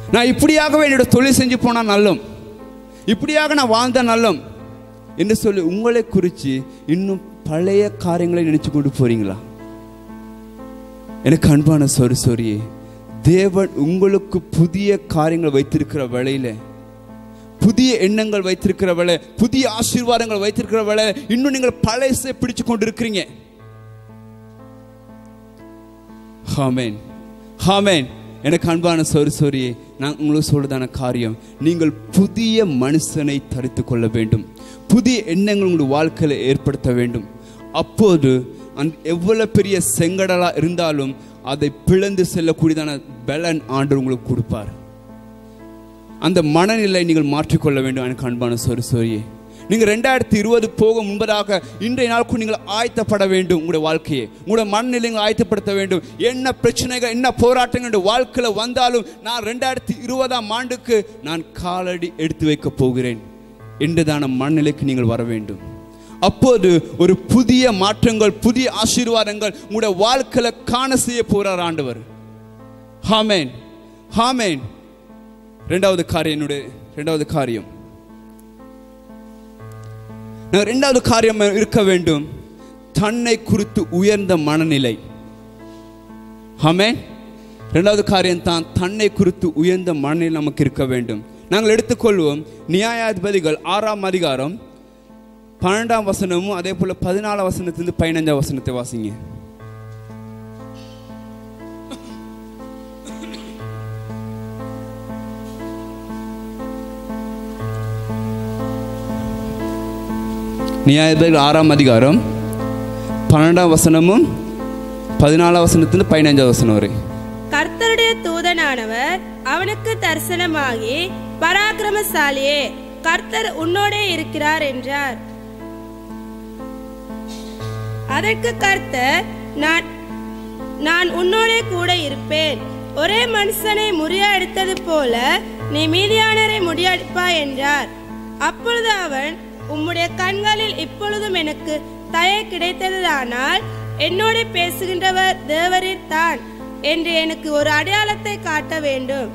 நான் இப்படியாகவே என்னோட தொழில் செஞ்சு போனா நல்லம் இப்படியாக நான் வாழ்ந்த நல்லம் என்று சொல்லி உங்களை குறித்து இன்னும் பழைய காரியங்களை நினைச்சு கொண்டு போறீங்களா எனக்கு அன்பான சொரி சொரியே தேவன் உங்களுக்கு புதிய காரியங்கள் வைத்திருக்கிற வேளையில புதிய எண்ணங்கள் வைத்திருக்கிற வேலை புதிய ஆசீர்வாதங்கள் வைத்திருக்கிற வேலை இன்னும் நீங்கள் பழையசை பிடிச்சு கொண்டிருக்கிறீங்க ஹாமேன் ஹாமேன் எனக்கு அன்பான சொரி சொரியே நான் உங்களுக்கு சொல்றதான காரியம் நீங்கள் புதிய மனுஷனை தரித்து கொள்ள வேண்டும் புதிய எண்ணங்கள் உங்களுடைய வாழ்க்கையில ஏற்படுத்த வேண்டும் அப்போது அந்த எவ்வளவு பெரிய செங்கடலா இருந்தாலும் அதை பிளந்து செல்லக்கூடியதான பலன் ஆண்டு உங்களுக்கு கொடுப்பார் அந்த மனநிலை நீங்கள் மாற்றிக்கொள்ள வேண்டும் எனக்கு அன்பான சொரி சொரியே நீங்க ரெண்டாயிரத்தி இருபது போக முன்பதாக இன்றைய நாளுக்கு நீங்கள் ஆயத்தப்பட வேண்டும் உங்களுடைய வாழ்க்கையை உங்களுடைய மனநிலை நீங்கள் ஆயத்தப்படுத்த வேண்டும் என்ன பிரச்சனைகள் என்ன போராட்டங்கள் இந்த வாழ்க்கையில் வந்தாலும் நான் ரெண்டாயிரத்தி இருபதாம் ஆண்டுக்கு நான் காலடி எடுத்து வைக்க போகிறேன் என்றுதான மனநிலைக்கு நீங்கள் வர வேண்டும் அப்போது ஒரு புதிய மாற்றங்கள் புதிய ஆசீர்வாதங்கள் உங்களுடைய வாழ்க்கையில காண செய்ய போறார் ஆண்டவர் ஹாமேன் ஹாமேன் ரெண்டாவது காரியம் என்னுடைய ரெண்டாவது காரியம் நான் ரெண்டாவது காரியம் இருக்க வேண்டும் தன்னை குறித்து உயர்ந்த மனநிலை ஆமென் ரெண்டாவது காரியம் தான் தன்னை குறித்து உயர்ந்த மனநிலை நமக்கு இருக்க வேண்டும் நாங்கள் எடுத்துக்கொள்வோம் நியாயாதிபதிகள் ஆறாம் அதிகாரம் பன்னெண்டாம் வசனமும் அதே போல பதினாலாம் வசனத்திலிருந்து பதினஞ்சாம் வசனத்தை வாசிங்க நியாயாதிபதிகள் ஆறாம் அதிகாரம் பன்னெண்டாம் வசனமும் பதினாலாம் வசனத்திலிருந்து பதினஞ்சாம் வசனம் வரை கர்த்தருடைய தூதனானவர் அவனுக்கு தரிசனமாகி பராக்கிரமசாலியே கர்த்தர் உன்னோடே இருக்கிறார் என்றார் அதற்கு கர்த்தர் நான் நான் உன்னோடே கூட இருப்பேன் ஒரே மனுஷனை முறியடித்தது போல நீ மீதியானரை முறியடிப்பாய் என்றார் அப்பொழுது அவன் உம்முடைய கண்களில் இப்பொழுதும் எனக்கு தயை கிடைத்ததானால் என்னோட பேசுகின்றவர் தேவரீர் தான் என்று எனக்கு ஒரு அடையாளத்தை காட்ட வேண்டும்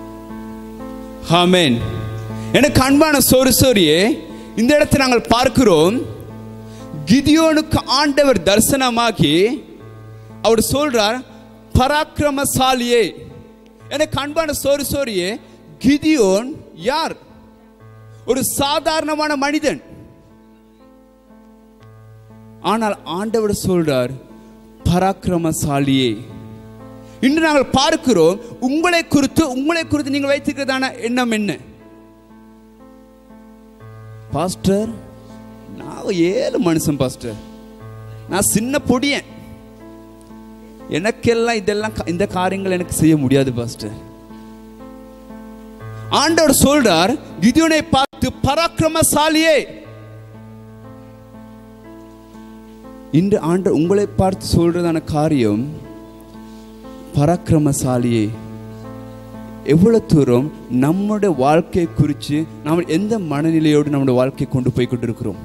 ஆமென் எனக்கு அன்பான சோறு சோரியே இந்த இடத்தை நாங்கள் பார்க்கிறோம் கிதியோனுக்கு ஆண்டவர் தரிசனமாகி அவர் சொல்றார் பராக்கிரமசாலியே எனக்கு அன்பான சோறு சோரியே கிதியோன் யார் ஒரு சாதாரணமான மனிதன் ஆனால் ஆண்டவர் சொல்றார் பராக்கிரமசாலியே இன்று நாங்கள் பார்க்கிறோம் உங்களை குறித்து உங்களை குறித்து நீங்கள் வைத்திருக்கிறதான எண்ணம் என்ன பாஸ்டர் நான் ஏழு மனுஷன் பாஸ்டர் நான் சின்ன பொடியன் எனக்கெல்லாம் இதெல்லாம் கா- இந்த காரியங்கள் எனக்கு செய்ய முடியாது பாஸ்டர் ஆண்டவர் சொல்றார் கிதியோனை பார்த்து பராக்கிரமசாலியே இன்று ஆண்டவர் உங்களை பார்த்து சொல்றதான காரியம் பராக்கிரமசாலியே எவ்வளவு தூரம் நம்முடைய வாழ்க்கையை குறித்து நாம் எந்த மனநிலையோடு நம்முடைய வாழ்க்கையை கொண்டு போய் கொண்டிருக்கிறோம்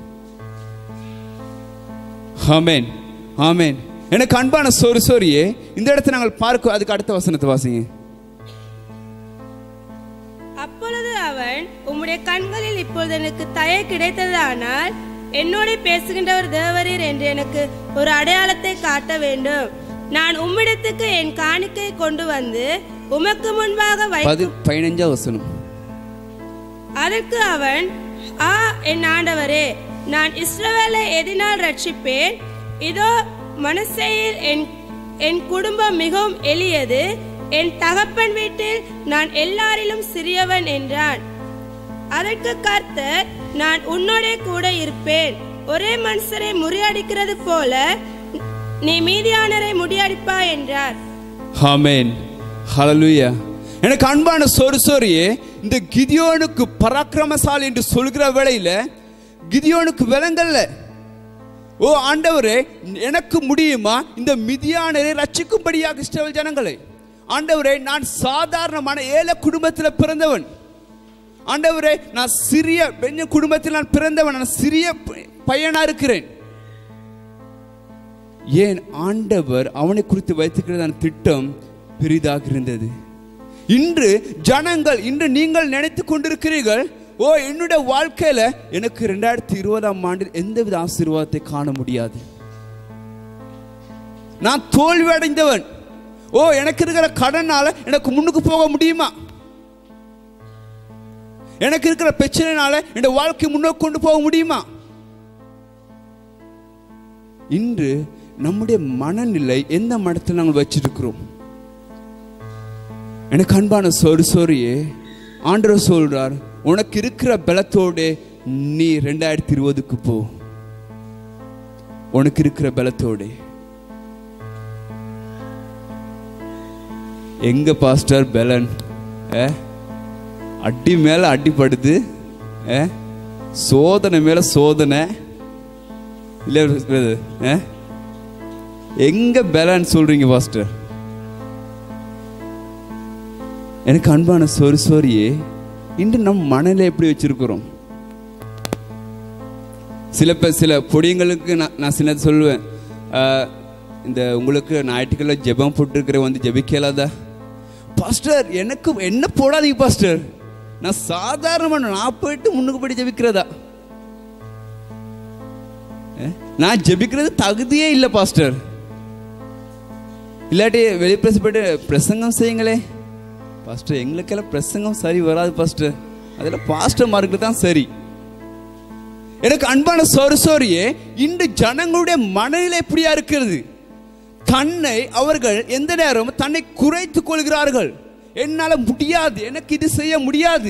ஆமென் ஆமென் எனக்கு அன்பான சோறு சோரியே இந்த இடத்தை நாங்கள் பார்க்க அதுக்கு அடுத்த வசனத்தை வாசிங்க அப்பொழுது அவன் உம்முடைய கண்களில் இப்பொழுது எனக்கு தயை கிடைத்ததானால் என்னோட பேசுகின்றவர் தேவரீர் என்று எனக்கு ஒரு அடையாளத்தை காட்ட வேண்டும் நான் உம்மிடத்துக்கு என் காணிக்கை கொண்டு வந்து உமக்கு முன்பாக வை பதி பதினஞ்சாம் வசனம் அதற்கு அவன் ஆ என் ஆண்டவரே நான் இஸ்ரவேலை எதினால் ரட்சிப்பேன் இதோ மனசையில் என் என் குடும்பம் மிகவும் எளியது என் தகப்பன் வீட்டில் நான் எல்லாரிலும் சிறியவன் என்றான் அதற்கு கர்த்தர் நான் உன்னோடே கூட இருப்பேன் ஒரே மனுஷரை முறியடிக்கிறது போல நீ மீதியானரை முறியடிப்பா என்றார் ஆமென் ஹalleluya எனக்கு அன்பான சோறு சோரியே இந்த கிதியோனுக்கு பராக்கிரமசாலி என்று சொல்கிற வேளையில கிதியோனுக்கு விளங்கல்ல ஓ ஆண்டவரே எனக்கு முடியுமா இந்த மிதியானரை ரட்சிக்கும்படியாக இஸ்ரவேல் ஜனங்களை ஆண்டவரே நான் சாதாரணமான ஏழை குடும்பத்தில் பிறந்தவன் ஆண்டவரே நான் சிறிய பெஞ்ச குடும்பத்தில் நான் பிறந்தவன் நான் சிறிய ப- பையனா இருக்கிறேன் ஏன் ஆண்டவர் அவனை குறித்து வைத்திருக்கிறதான திட்டம் பெரிதாக இருந்தது இன்று ஜனங்கள் இன்று நீங்கள் நினைத்து கொண்டிருக்கிறீர்கள் ஓ என்னுடைய வாழ்க்கையில எனக்கு ரெண்டாயிரத்தி இருபதாம் ஆண்டில் எந்தவித ஆசீர்வாதத்தை காண முடியாது நான் தோல்வி அடைந்தவன் ஓ எனக்கு இருக்கிற கடனால எனக்கு முன்னுக்கு போக முடியுமா எனக்கு இருக்கிற பிரச்சனைனால இந்த வாழ்க்கை முன்னோக்கி கொண்டு போக முடியுமா இன்று நம்முடைய மனநிலை எந்த மடத்தில் நாங்கள் வச்சிருக்கிறோம் எனக்கு அன்பான சொரு சொரியே ஆண்டவர் சொல்றார் உனக்கு இருக்கிற பலத்தோடு நீ ரெண்டாயிரத்தி இருபதுக்கு போ உனக்கு இருக்கிற பலத்தோடு எங்க பாஸ்டர் பெலன் ஏ அடி மேல அடிப்படுது ஏ சோதனை மேல சோதனை இல்ல brother, ஏ எங்க பெலன் சொல்றீங்க பாஸ்டர் எனக்கு அன்பான சொரி சொரியே இன்று நம் மனநிலை எப்படி வச்சிருக்கிறோம் சில பேர் சில பொடியங்களுக்கு நான் நான் சில சொல்லுவேன் ஆஹ், இந்த உங்களுக்கு ஞாயிற்றுக்கிழமை ஜெபம் போட்டிருக்கிற வந்து ஜெபிக்கலாதா பாஸ்டர் எனக்கு என்ன போடாதீங்க பாஸ்டர் நான் சாதாரணமான நான் போயிட்டு முன்னுக்கு போய் ஜெபிக்கிறதா ஏ? நான் ஜெபிக்கிறது தகுதியே இல்லை பாஸ்டர் இல்லாட்டி வெளி பிரச போயிட்டு பிரசங்கம் செய்யுங்களே பாஸ்டர் எங்களுக்கெல்லாம் பிரசங்கம் சரி வராது பாஸ்டர் அதெல்லாம் பாஸ்டர் மார்க்கு தான் சரி எனக்கு அன்பான சோறு சோரியே இன்று ஜனங்களுடைய மனநிலை எப்படியா இருக்கிறது தன்னை அவர்கள் எந்த நேரமும் தன்னை குறைத்துக் கொள்கிறார்கள் என்னால முடியாது எனக்கு இது செய்ய முடியாது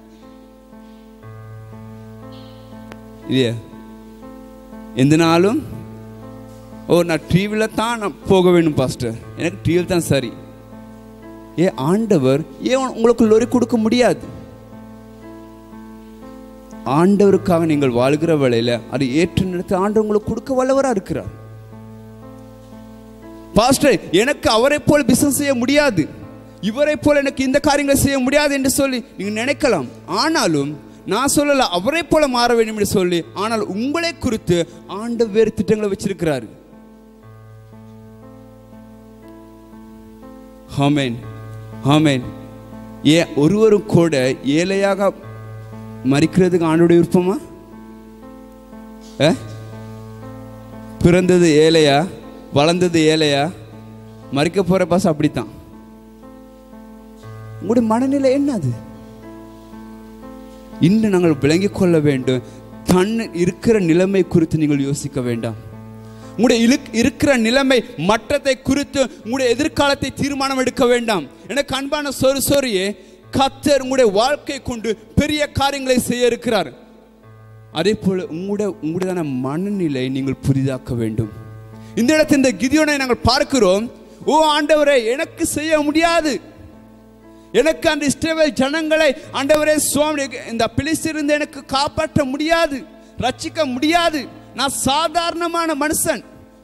இல்லையா எந்த நாளும் ஓ நான் டிவியில் தான் நான் போக வேணும் பாஸ்டர் எனக்கு டிவியில் தான் சரி ஏ ஆண்டவர் ஏன் உங்களுக்கு லொரி கொடுக்க முடியாது ஆண்டவருக்காக நீங்கள் வாழ்கிற வேளையில அது ஏற்று நடத்த ஆண்டவர் உங்களுக்கு கொடுக்க வல்லவரா இருக்கிறார் பாஸ்டர் எனக்கு அவரை போல பிசினஸ் செய்ய முடியாது இவரை போல எனக்கு இந்த காரியங்களை செய்ய முடியாது என்று சொல்லி நீங்க நினைக்கலாம் ஆனாலும் நான் சொல்லல அவரை போல மாற வேண்டும் என்று சொல்லி ஆனால் உங்களை குறித்து ஆண்டவர் வேறு திட்டங்களை வச்சிருக்கிறாரு ஆமென் ஆமென் ஏன் ஒருவரும் கூட ஏழையாக மறிக்கிறதுக்கு ஆண்டுடைய விருப்பமா அஹ்? பிறந்தது ஏழையா வளர்ந்தது ஏழையா மறிக்க போற பாஸ் அப்படித்தான் உங்களுடைய மனநிலை என்னது இன்று நாங்கள் விளங்கிக் கொள்ள வேண்டும் தன் இருக்கிற நிலைமை குறித்து நீங்கள் யோசிக்க வேண்டாம் உங்களுடைய இழுக்- இருக்கிற நிலைமை மற்றத்தை குறித்து உங்களுடைய எதிர்காலத்தை தீர்மானம் எடுக்க வேண்டாம் எனக்கு அன்பான சொறு சொறியே கத்தர் உங்களுடைய வாழ்க்கை கொண்டு பெரிய காரியங்களை செய்ய இருக்கிறார் அதே போல உங்களுடைய உங்களுடைய மனநிலை நீங்கள் புதிதாக்க வேண்டும் இந்த இடத்தில் இந்த கிதியோனை நாங்கள் பார்க்கிறோம் ஓ ஆண்டவரே எனக்கு செய்ய முடியாது எனக்கு அந்த இஸ்ரவேல் ஜனங்களை ஆண்டவரே சுவாமி இந்த பிலிஸ்திருந்து எனக்கு காப்பாற்ற முடியாது ரட்சிக்க முடியாது நான் சாதாரணமான மனுஷன்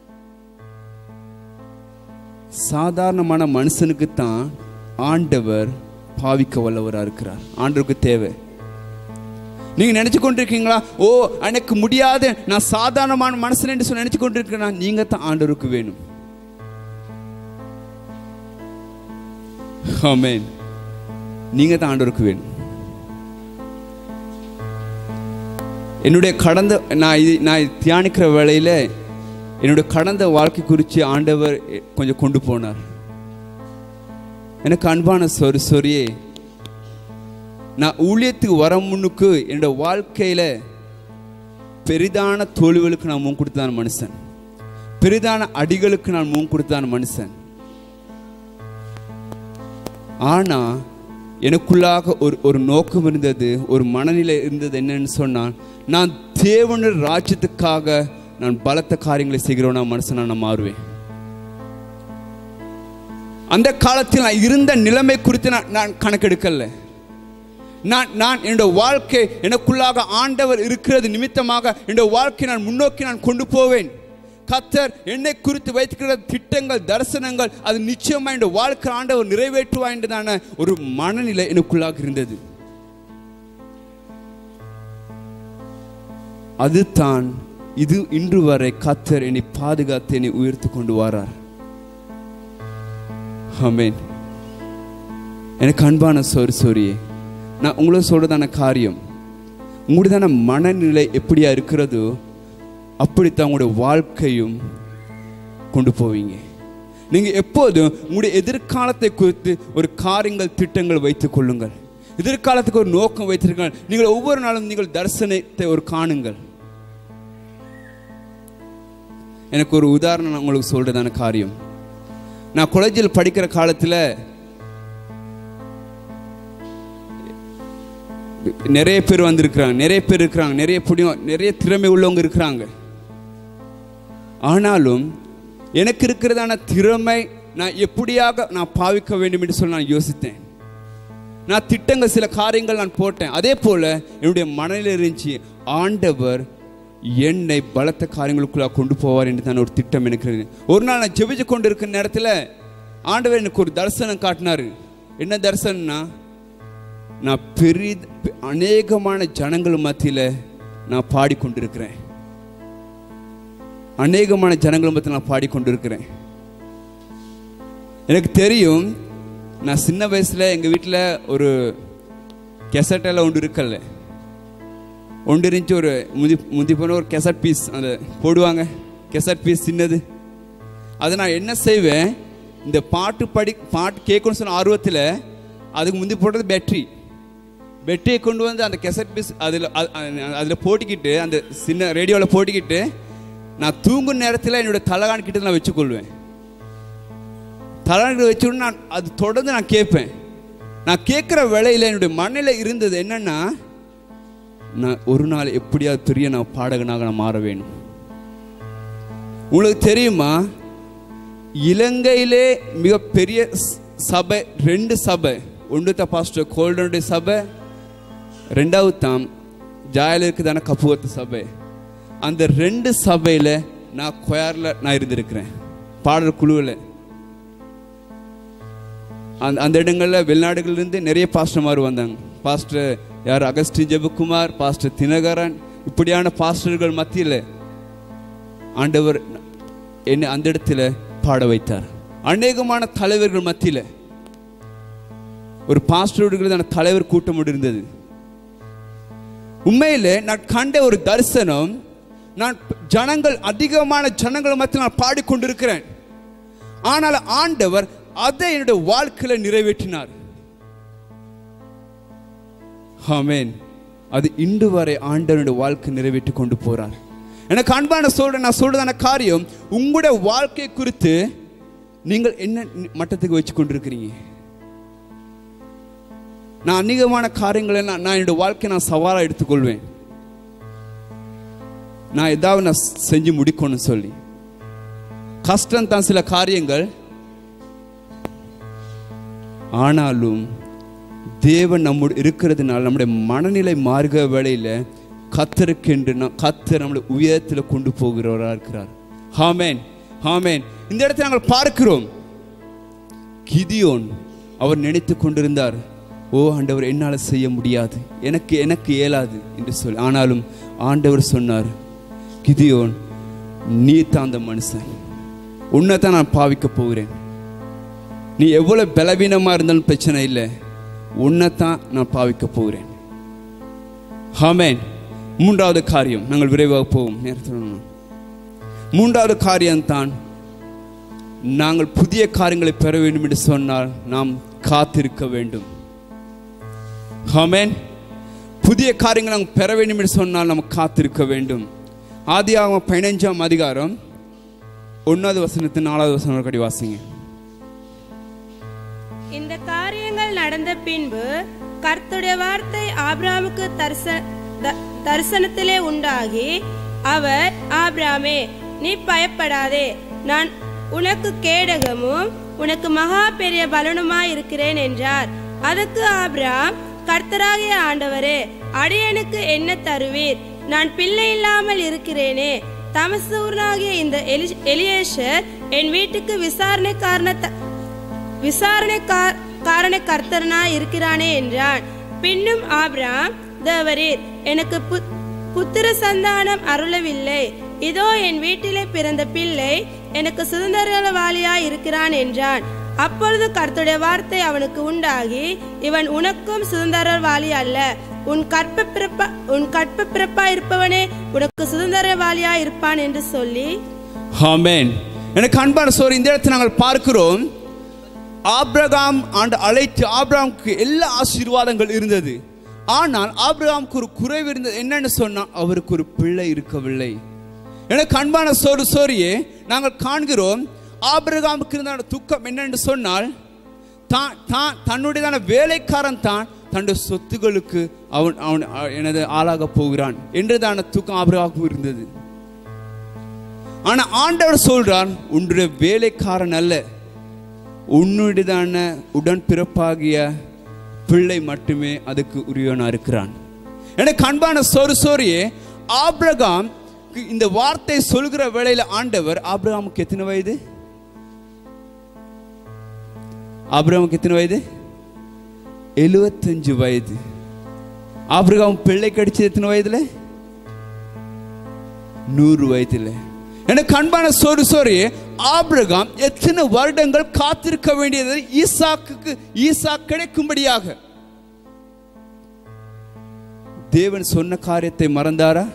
சாதாரணமான மனுஷனுக்கு தான் ஆண்டவர் பாவிக்க வல்லவரா இருக்கிறார் ஆண்டவருக்கு தேவை நீங்க நினைச்சு கொண்டிருக்கீங்களா ஓ எனக்கு முடியாது நான் சாதாரணமான மனுஷன் என்று சொல்லி நினைச்சு கொண்டிருக்கிறேன் நீங்க தான் ஆண்டவருக்கு வேணும் ஆமென் நீங்க தான் ஆண்டவருக்கு வேணும் என்னுடைய கடந்த நான் இது நான் தியானிக்கிற வேளையில என்னுடைய கடந்த வாழ்க்கை குறித்து ஆண்டவர் கொஞ்சம் கொண்டு போனார் எனக்கு அன்பான சொரி சொரியே நான் ஊழியத்துக்கு வர முன்னுக்கு என்னோட வாழ்க்கையில பெரிதான தோல்விகளுக்கு நான் முன் கொடுத்தான் மனுஷன் பெரிதான அடிகளுக்கு நான் முன் கொடுத்தான் மனுஷன் ஆனா எனக்குள்ளாக ஒரு ஒரு நோக்கம் இருந்தது ஒரு மனநிலை இருந்தது என்னன்னு சொன்னால் நான் தேவனுடைய ராஜ்யத்துக்காக நான் பலத்த காரியங்களை செய்கிறவனா மனுஷனா நான் மாறுவேன் அந்த காலத்தில் நான் இருந்த நிலைமை குறித்து நான் நான் கணக்கெடுக்கல நான் நான் என்னோட வாழ்க்கை எனக்குள்ளாக ஆண்டவர் இருக்கிறது நிமித்தமாக என்னோட வாழ்க்கை நான் முன்னோக்கி நான் கொண்டு போவேன் கத்தர் என்னை குறித்து வைத்திருக்கிற திட்டங்கள் தரிசனங்கள் அது நிச்சயமா என்னோட வாழ்க்கை ஆண்டவர் நிறைவேற்றுவா என்றதான ஒரு மனநிலை எனக்குள்ளாக இருந்தது அதுதான் இது இன்று வரை கத்தர் என்னை பாதுகாத்து என்னை உயர்த்து கொண்டு வரார் ஆமென் எனக்கு அன்பான சோறு சோரியே நான் உங்களுக்கு சொல்றதான காரியம் உங்களுடையதான மனநிலை எப்படியா இருக்கிறதோ அப்படித்தான் உங்களுடைய வாழ்க்கையும் கொண்டு போவீங்க நீங்க எப்போதும் உங்களுடைய எதிர்காலத்தை குறித்து ஒரு காரியங்கள் திட்டங்கள் வைத்துக் கொள்ளுங்கள் எதிர்காலத்துக்கு ஒரு நோக்கம் வைத்திருங்கள் நீங்கள் ஒவ்வொரு நாளும் நீங்கள் தரிசனத்தை ஒரு காணுங்கள் எனக்கு ஒரு உதாரணம் நான் உங்களுக்கு சொல்றதான காரியம் நான் காலேஜில் படிக்கிற காலத்தில் நிறைய பேர் வந்திருக்கிறாங்க நிறைய பேர் இருக்கிறாங்க நிறைய புடியும் நிறைய திறமை உள்ளவங்க இருக்கிறாங்க ஆனாலும் எனக்கு இருக்கிறதான திறமை நான் எப்படியாக நான் பாவிக்க வேண்டும் என்று சொல்லி நான் யோசித்தேன் நான் திட்டங்கள் சில காரியங்கள் நான் போட்டேன் அதே போல என்னுடைய மனதில் இருந்துச்சு ஆண்டவர் என்னை பலத்த காரியங்களுக்குள்ள கொண்டு போவார் என்று தான் ஒரு திட்டம் எனக்கு இருந்தது. ஒரு நாள் நான் ஜெபிச்சு கொண்டு இருக்கிற நேரத்தில் ஆண்டவர் எனக்கு ஒரு தரிசனம் காட்டினாரு என்ன தரிசனம்னா நான் பெரிய அநேகமான ஜனங்கள் மத்தியில் நான் பாடிக்கொண்டிருக்கிறேன் அநேகமான ஜனங்கள் மத்தியில் நான் பாடிக்கொண்டிருக்கிறேன் எனக்கு தெரியும் நான் சின்ன வயசுல எங்க வீட்டில் ஒரு கெசட்டெல்லாம் ஒன்று இருக்கல்ல ஒன்று இருந்துச்சு ஒரு முதி முந்தி போன ஒரு கெசட் பீஸ் அந்த போடுவாங்க கெசட் பீஸ் சின்னது அதை நான் என்ன செய்வேன் இந்த பாட்டு படி பாட்டு கேட்கணும்னு சொன்ன ஆர்வத்தில் அதுக்கு முந்தி போடுறது பேட்டரி பேட்டரியை கொண்டு வந்து அந்த கெசட் பீஸ் அதில் அதில் போட்டிக்கிட்டு அந்த சின்ன ரேடியோவில் போட்டிக்கிட்டு நான் தூங்கும் நேரத்தில் என்னோட தலகான் கிட்ட நான் வச்சுக்கொள்வேன் தலகான் வச்சுட்டு நான் அது தொடர்ந்து நான் கேட்பேன் நான் கேட்குற வேலையில் என்னுடைய மண்ணில் இருந்தது என்னன்னா நான் ஒரு நாள் எப்படியாவது பெரிய நான் பாடகனாக நான் மாற வேணும் உங்களுக்கு தெரியுமா இலங்கையிலே மிகப்பெரிய ஸ்- சபை ரெண்டு சபை ஒன்று தான் பாஸ்டர் கோல்டனுடைய சபை ரெண்டாவது தான் ஜாயில் இருக்குதான கப்புவத்து சபை அந்த ரெண்டு சபையில் நான் கொயாரில் நான் இருந்திருக்கிறேன் பாடல் குழுவில் அந்த அந்த இடங்களில் வெளிநாடுகளிலிருந்து நிறைய பாஸ்டர்மார் வந்தாங்க பாஸ்டர் யார் அகஸ்டின் ஜெபக்குமார் பாஸ்டர் தினகரன் இப்படியான பாஸ்டர்கள் மத்தியில் ஆண்டவர் என்னை அந்த இடத்துல பாட வைத்தார் அநேகமான தலைவர்கள் மத்தியில் ஒரு பாஸ்டர்களுக்கான தலைவர் கூட்டம் ஒன்று இருந்தது உண்மையிலே நான் கண்ட ஒரு தரிசனம் நான் ஜனங்கள் அதிகமான ஜனங்கள் மத்தியில் நான் பாடிக்கொண்டிருக்கிறேன் ஆனால் ஆண்டவர் அதை என்னுடைய வாழ்க்கையில நிறைவேற்றினார் ஆமென் அது இன்று வரை ஆண்டவனுடைய வாழ்க்கை நிறைவேற்றி கொண்டு போறார் எனக்கு அன்பான சொல்றேன் நான் சொல்றதான காரியம் உங்களுடைய வாழ்க்கை குறித்து நீங்கள் என்ன மட்டத்துக்கு வச்சு கொண்டிருக்கிறீங்க நான் அநேகமான காரியங்களை நான் நான் என்னுடைய வாழ்க்கையை நான் சவாலாக எடுத்துக்கொள்வேன் நான் ஏதாவது நான் செஞ்சு முடிக்கணும்னு சொல்லி கஷ்டம் தான் சில காரியங்கள் ஆனாலும் தேவன் நம்முடைய இருக்கிறதுனால நம்முடைய மனநிலை மாறுகிற வேளையில கத்தருக்கென்று நான் கத்தர் நம்மளை உயரத்தில் கொண்டு போகிறவரா இருக்கிறார் ஹாமேன் ஹாமேன் இந்த இடத்துல நாங்கள் பார்க்கிறோம் கிதியோன் அவர் நினைத்து கொண்டிருந்தார் ஓ ஆண்டவர் என்னால் செய்ய முடியாது எனக்கு எனக்கு இயலாது என்று சொல்லி ஆனாலும் ஆண்டவர் சொன்னார் கிதியோன் நீ தான் அந்த மனுஷன் உன்னை தான் நான் பாவிக்க போகிறேன் நீ எவ்வளவு பலவீனமா இருந்தாலும் பிரச்சனை இல்லை உன்னை தான் நான் பாவிக்க போகிறேன் ஆமென் மூன்றாவது காரியம் நாங்கள் விரைவாக போவோம் நேரத்தில் மூன்றாவது காரியம்தான் நாங்கள் புதிய காரியங்களை பெற வேண்டும் என்று சொன்னால் நாம் காத்திருக்க வேண்டும் ஆமென் புதிய காரியங்களை நாம் பெற வேண்டும் என்று சொன்னால் நாம் காத்திருக்க வேண்டும் ஆதியாகமம் பதினைஞ்சாம் அதிகாரம் ஒன்றாவது வசனத்து நாலாவது வசனம் கடி வாசிங்க இந்த காரியங்கள் நடந்த பின்பு கர்த்தருடைய வார்த்தை ஆபிராமுக்கு தரிச த- தரிசனத்திலே உண்டாகி அவர் ஆபிராமே நீ பயப்படாதே நான் உனக்கு கேடகமும் உனக்கு மகா பெரிய பலனுமாய் இருக்கிறேன் என்றார் அதற்கு ஆபிராம் கர்த்தராகிய ஆண்டவரே அடியனுக்கு என்ன தருவீர் நான் பிள்ளை இல்லாமல் இருக்கிறேனே தமசூரனாகிய இந்த எலி- எலியேசர் என் வீட்டுக்கு விசாரணைக்காரன த- விசாரணை கார்- காரண கர்த்தரனா இருக்கிறானே என்றான் பின்னும் ஆபிராம் தேவரீர் எனக்கு பு- புத்திர சந்தானம் அருளவில்லை இதோ என் வீட்டிலே பிறந்த பிள்ளை எனக்கு சுதந்திரவாளியா இருக்கிறான் என்றான் அப்பொழுது கர்த்தருடைய வார்த்தை அவனுக்கு உண்டாகி இவன் உனக்கும் சுதந்திரவாளி அல்ல உன் கற்ப பிறப்பா உன் கற்ப பிறப்பா இருப்பவனே உனக்கு சுதந்திரவாளியா இருப்பான் என்று சொல்லி ஆமென் எனக்கு அன்பான சோர் இந்த இடத்துல நாங்கள் பார்க்கிறோம் ஆபிரகாம் ஆண்டு அழைத்து ஆபிரகாமுக்கு எல்லா ஆசீர்வாதங்கள் இருந்தது ஆனால் ஆபிரகாமுக்கு ஒரு குறைவு இருந்தது என்னன்னு சொன்னா அவருக்கு ஒரு பிள்ளை இருக்கவில்லை எனக்கு அன்பான சோறு சோரியே நாங்கள் காண்கிறோம் ஆபிரகாமுக்கு இருந்த அந்த துக்கம் என்னன்னு சொன்னால் தான் தான் தன்னுடையதான வேலைக்காரன் தான் தன்னுடைய சொத்துகளுக்கு அவன் அவன் அ- எனது ஆளாக போகிறான் என்றதான துக்கம் ஆபிரகாமுக்கு இருந்தது ஆனா ஆண்டவர் சொல்றார் உன்னுடைய வேலைக்காரன் அல்ல உன்னுடையதான உடன் பிறப்பாகிய பிள்ளை மட்டுமே அதுக்கு உரியவனா இருக்கிறான் எனக்கு அன்பான சோறு சோரியே ஆபிரகாம் இந்த வார்த்தை சொல்கிற வேளையில ஆண்டவர் ஆபிரகாமுக்கு எத்தனை வயது ஆபிரகாமுக்கு எத்தனை வயது எழுவத்தஞ்சு வயது ஆபிரகாம் பிள்ளை கடிச்சது எத்தனை வயதுல நூறு வயதுல எனக்கு அன்பான சோறு சோறு ஆபிரகாம் எத்தனை வருடங்கள் காத்திருக்க வேண்டியது ஈசாக்குக்கு ஈசா கிடைக்கும்படியாக தேவன் சொன்ன காரியத்தை மறந்தாரா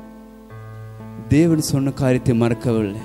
தேவன் சொன்ன காரியத்தை மறக்கவில்லை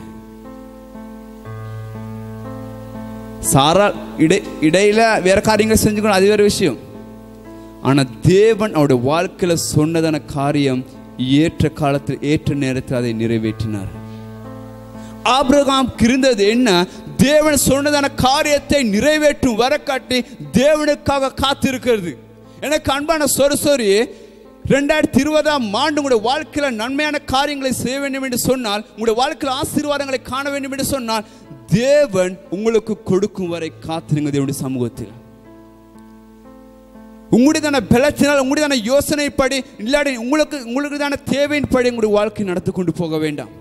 சாரா இடை இடையில வேற காரியங்களை செஞ்சுக்கணும் அது வேற விஷயம் ஆனா தேவன் அவருடைய வாழ்க்கையில சொன்னதான காரியம் ஏற்ற காலத்தில் ஏற்ற நேரத்தில் அதை நிறைவேற்றினார் ஆபிரகாம் இருந்தது என்ன தேவன் சொன்னதான காரியத்தை நிறைவேற்றும் வர காட்டி தேவனுக்காக காத்திருக்கிறது எனக்கு அன்பான சொரு சொரி ரெண்டாயிரத்தி இருபதாம் ஆண்டு உங்களுடைய வாழ்க்கையில நன்மையான காரியங்களை செய்ய வேண்டும் என்று சொன்னால் உங்களுடைய வாழ்க்கையில் ஆசீர்வாதங்களை காண வேண்டும் என்று சொன்னால் தேவன் உங்களுக்கு கொடுக்கும் வரை காத்திருங்க தேவனுடைய சமூகத்தில் உங்களுடையதான பலத்தினால் உங்களுடையதான யோசனைப்படி இல்லாட்டி உங்களுக்கு உங்களுக்குதான தேவையின்படி உங்களுடைய வாழ்க்கை நடத்தி கொண்டு போக வேண்டாம்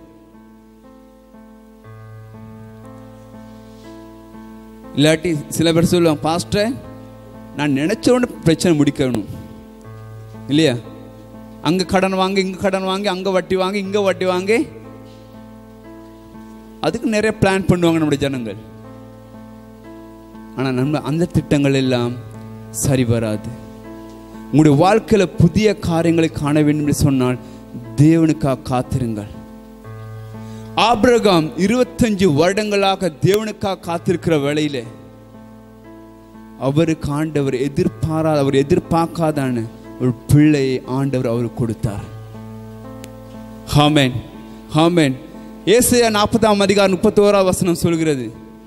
இல்லாட்டி சில பேர் சொல்லுவாங்க பாஸ்டர் நான் நினைச்ச உடனே பிரச்சனை முடிக்கணும் இல்லையா அங்க கடன் வாங்கி இங்க கடன் வாங்கி அங்க வட்டி வாங்கி இங்க வட்டி வாங்கி அதுக்கு நிறைய பிளான் பண்ணுவாங்க நம்முடைய ஜனங்கள் ஆனா நம்ம அந்த திட்டங்கள் எல்லாம் சரி வராது உங்களுடைய வாழ்க்கையில புதிய காரியங்களை காண வேண்டும் என்று சொன்னால் தேவனுக்காக காத்திருங்கள் ஆபிரகாம் இருபத்தஞ்சு வருடங்களாக தேவனுக்காக காத்திருக்கிற வேளையிலே அவருக்கு ஆண்டவர் எதிர்பாராத அவர் எதிர்பார்க்காதான ஒரு பிள்ளையை ஆண்டவர் அவருக்கு கொடுத்தார் ஹாமேன் ஹாமேன் ஏசையா நாற்பதாம் அதிகாரம் முப்பத்தோரா வசனம் சொல்கிறது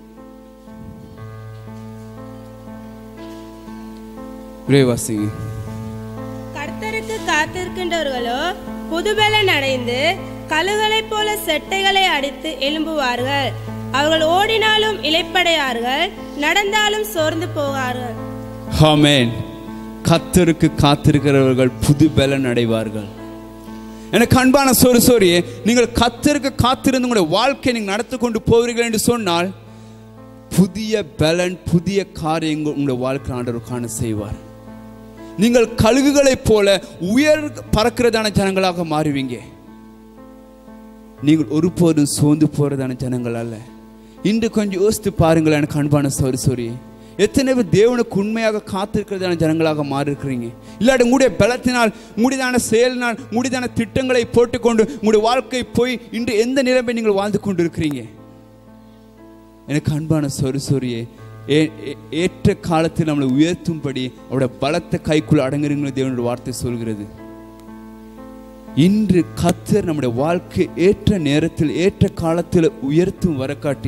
விரைவாசிங்க கர்த்தருக்கு காத்திருக்கின்றவர்களோ புதுபலன் அடைந்து கழுகளைப் போல செட்டைகளை அடித்து எழும்புவார்கள் அவர்கள் ஓடினாலும் இளைப்படையார்கள் நடந்தாலும் சோர்ந்து போவார்கள் ஆமென் கத்தருக்கு காத்திருக்கிறவர்கள் புது பலன் அடைவார்கள் எனக்கு அன்பான சோறு சோரியே நீங்கள் கத்தருக்கு காத்திருந்து உங்களுடைய வாழ்க்கையை நீங்கள் நடத்தி கொண்டு போவீர்கள் என்று சொன்னால் புதிய பலன் புதிய காரியங்கள் உங்களுடைய வாழ்க்கை ஆண்டவர் காண செய்வார் நீங்கள் கழுகுகளைப் போல உயர் பறக்கிறதான ஜனங்களாக மாறுவீங்க நீங்கள் ஒருபோதும் சோர்ந்து போறதான ஜனங்கள் அல்ல இன்று கொஞ்சம் யோசித்து பாருங்கள் எனக்கு அன்பான சோறு சோரி எத்தனை பேர் தேவனுக்கு உண்மையாக காத்திருக்கிறதான ஜனங்களாக மாறி இருக்கிறீங்க இல்லாட்டி உங்களுடைய பலத்தினால் உங்களுடையதான செயலினால் உங்களுடையதான திட்டங்களை போட்டுக்கொண்டு உங்களுடைய வாழ்க்கை போய் இன்று எந்த நிலைமை நீங்கள் வாழ்ந்து கொண்டு இருக்கிறீங்க எனக்கு அன்பான சொரு சொரியே ஏ- ஏ- ஏற்ற காலத்தில் நம்மளை உயர்த்தும்படி அவருடைய பலத்த கைக்குள் அடங்குறீங்களோ தேவனுடைய வார்த்தை சொல்கிறது இன்று கத்தர் நம்முடைய வாழ்க்கை ஏற்ற நேரத்தில் ஏற்ற காலத்தில் உயர்த்தும் வரக்காட்டி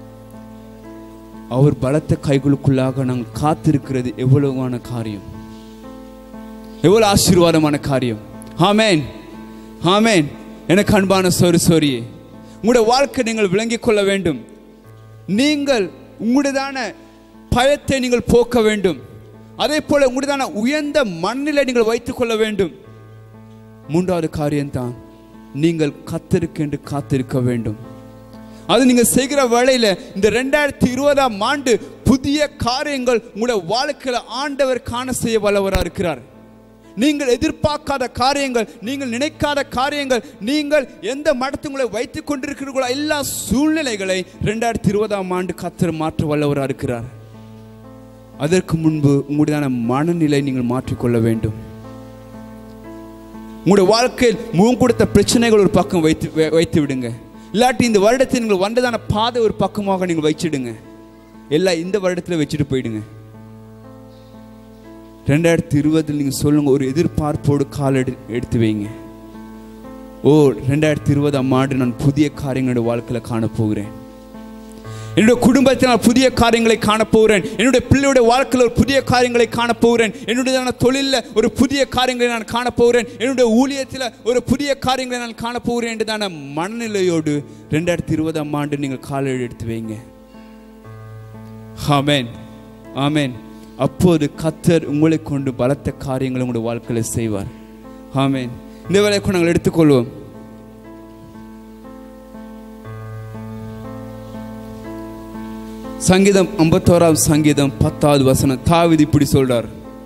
அவர் பலத்த கைகளுக்குள்ளாக நாங்கள் காத்திருக்கிறது எவ்வளவான காரியம் எவ்வளவு ஆசீர்வாதமான காரியம் ஆமேன் ஆமேன் எனக்கு அன்பான சொரு சொரியே உங்களுடைய வாழ்க்கை நீங்கள் விளங்கிக் கொள்ள வேண்டும் நீங்கள் உங்களுடையதான பயத்தை நீங்கள் போக்க வேண்டும் அதே போல உங்களுடையதான உயர்ந்த மண்ணிலை நீங்கள் வைத்துக் கொள்ள வேண்டும் மூன்றாவது காரியம்தான் நீங்கள் கத்திருக்கென்று காத்திருக்க வேண்டும் அது நீங்க செய்கிற வேளையில இந்த ரெண்டாயிரத்தி இருபதாம் ஆண்டு புதிய காரியங்கள் உங்களுடைய வாழ்க்கையில ஆண்டவர் காண செய்ய வல்லவரா இருக்கிறார் நீங்கள் எதிர்பார்க்காத காரியங்கள் நீங்கள் நினைக்காத காரியங்கள் நீங்கள் எந்த மடத்துங்களை வைத்துக் கொண்டிருக்கிறீர்களோ எல்லா சூழ்நிலைகளை ரெண்டாயிரத்தி இருபதாம் ஆண்டு கத்தர் மாற்ற வல்லவராக இருக்கிறார் அதற்கு முன்பு உங்களுடையதான மனநிலை நீங்கள் மாற்றிக்கொள்ள வேண்டும் உங்களுடைய வாழ்க்கையில் முகம் கொடுத்த பிரச்சனைகள் ஒரு பக்கம் வைத்து வை- வைத்து விடுங்க இல்லாட்டி இந்த வருடத்தில் நீங்கள் வந்ததான பாதை ஒரு பக்கமாக நீங்கள் வச்சிடுங்க எல்லாம் இந்த வருடத்தில் வச்சுட்டு போயிடுங்க ரெண்டாயிரத்தி இருபதில் நீங்கள் சொல்லுங்க ஒரு எதிர்பார்ப்போடு கால் எடு எடுத்து வைங்க ஓ ரெண்டாயிரத்தி இருபதாம் ஆண்டு நான் புதிய காரியங்களுடைய வாழ்க்கையில் காணப்போகிறேன் என்னுடைய குடும்பத்தில் நான் புதிய காரியங்களை காணப்போகிறேன் என்னுடைய பிள்ளையுடைய வாழ்க்கையில் ஒரு புதிய காரியங்களை காணப்போகிறேன் என்னுடைய தொழிலில் ஒரு புதிய காரியங்களை நான் காணப்போகிறேன் என்னுடைய ஊழியத்தில் ஒரு புதிய காரியங்களை நான் காணப்போகிறேன் என்றதான மனநிலையோடு ரெண்டாயிரத்தி இருபதாம் ஆண்டு நீங்கள் காலை எடுத்து வைங்க ஆமென் ஆமென் அப்போது கத்தர் உங்களை கொண்டு பலத்த காரியங்களை உங்களுடைய வாழ்க்கையில் செய்வார் ஆமென் இந்த வேலையை நாங்கள் எடுத்துக்கொள்வோம் சங்கீதம் ஐம்பத்தோராவது சங்கீதம் பத்தாவது வசனம் தாவிது இப்படி சொல்றார்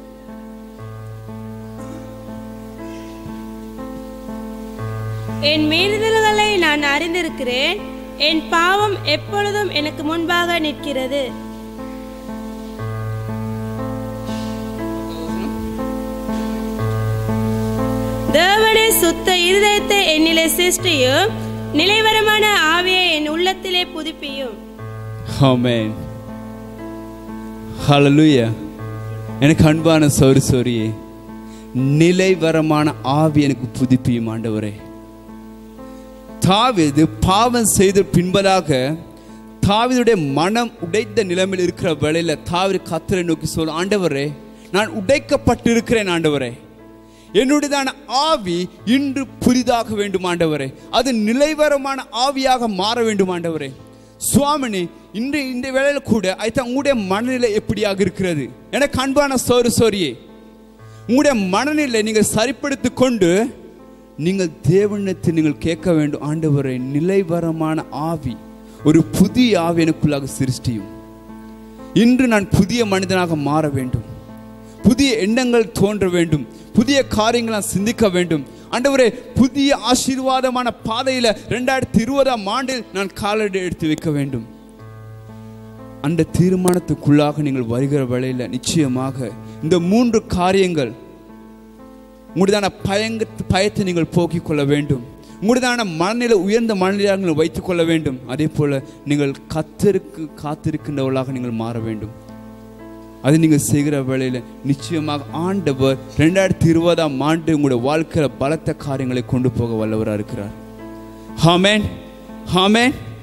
என் மீறுதல்களை நான் அறிந்திருக்கிறேன் என் பாவம் எப்பொழுதும் எனக்கு முன்பாக நிற்கிறது தேவனே சுத்த இருதயத்தை என்னிலே சிருஷ்டியும் நிலைவரமான ஆவியை என் உள்ளத்திலே புதுப்பியும் ஆமென் ஹalleluya எனக்கு அன்பான சௌரி சௌரியே நிலைவரமான ஆவி எனக்கு புதுப்பியும் ஆண்டவரே தாவீது பாவம் செய்த பின்பதாக தாவீதுடைய மனம் உடைத்த நிலைமையில் இருக்கிற வேளையில தாவீது கத்தரை நோக்கி சொல்ல ஆண்டவரே நான் உடைக்கப்பட்டிருக்கிறேன் ஆண்டவரே என்னுடையதான ஆவி இன்று புதிதாக வேண்டும் ஆண்டவரே அது நிலைவரமான ஆவியாக மாற வேண்டும் ஆண்டவரே சுவாமினி இன்று இந்த வேளையில கூட ஐத்தான் உங்களுடைய மனநிலை எப்படியாக இருக்கிறது எனக்கு அன்பான சோறு சோரியே உங்களுடைய மனநிலை நீங்கள் சரிப்படுத்திக் கொண்டு நீங்கள் தேவனத்தை நீங்கள் கேட்க வேண்டும் ஆண்டவரை நிலைவரமான ஆவி ஒரு புதிய ஆவி எனக்குள்ளாக சிருஷ்டியும் இன்று நான் புதிய மனிதனாக மாற வேண்டும் புதிய எண்ணங்கள் தோன்ற வேண்டும் புதிய காரியங்களை நான் சிந்திக்க வேண்டும் ஆண்டவரே புதிய ஆசீர்வாதமான பாதையில ரெண்டாயிரத்தி இருபதாம் ஆண்டில் நான் காலடி எடுத்து வைக்க வேண்டும் அந்த தீர்மானத்துக்குள்ளாக நீங்கள் வருகிற வேளையில நிச்சயமாக இந்த மூன்று காரியங்கள் உங்களுடையதான பயங்க பயத்தை நீங்கள் போக்கிக் கொள்ள வேண்டும் உங்களுடையதான மனநிலை உயர்ந்த மனநிலையாக நீங்கள் வைத்துக் கொள்ள வேண்டும் அதே போல நீங்கள் கத்தருக்கு காத்திருக்கின்றவர்களாக நீங்கள் மாற வேண்டும் அது நீங்கள் செய்கிற வேளையில நிச்சயமாக ஆண்டவர் ரெண்டாயிரத்தி இருபதாம் ஆண்டு உங்களுடைய வாழ்க்கையில பலத்த காரியங்களை கொண்டு போக வல்லவராக இருக்கிறார் ஹாமேன் ஹாமேன்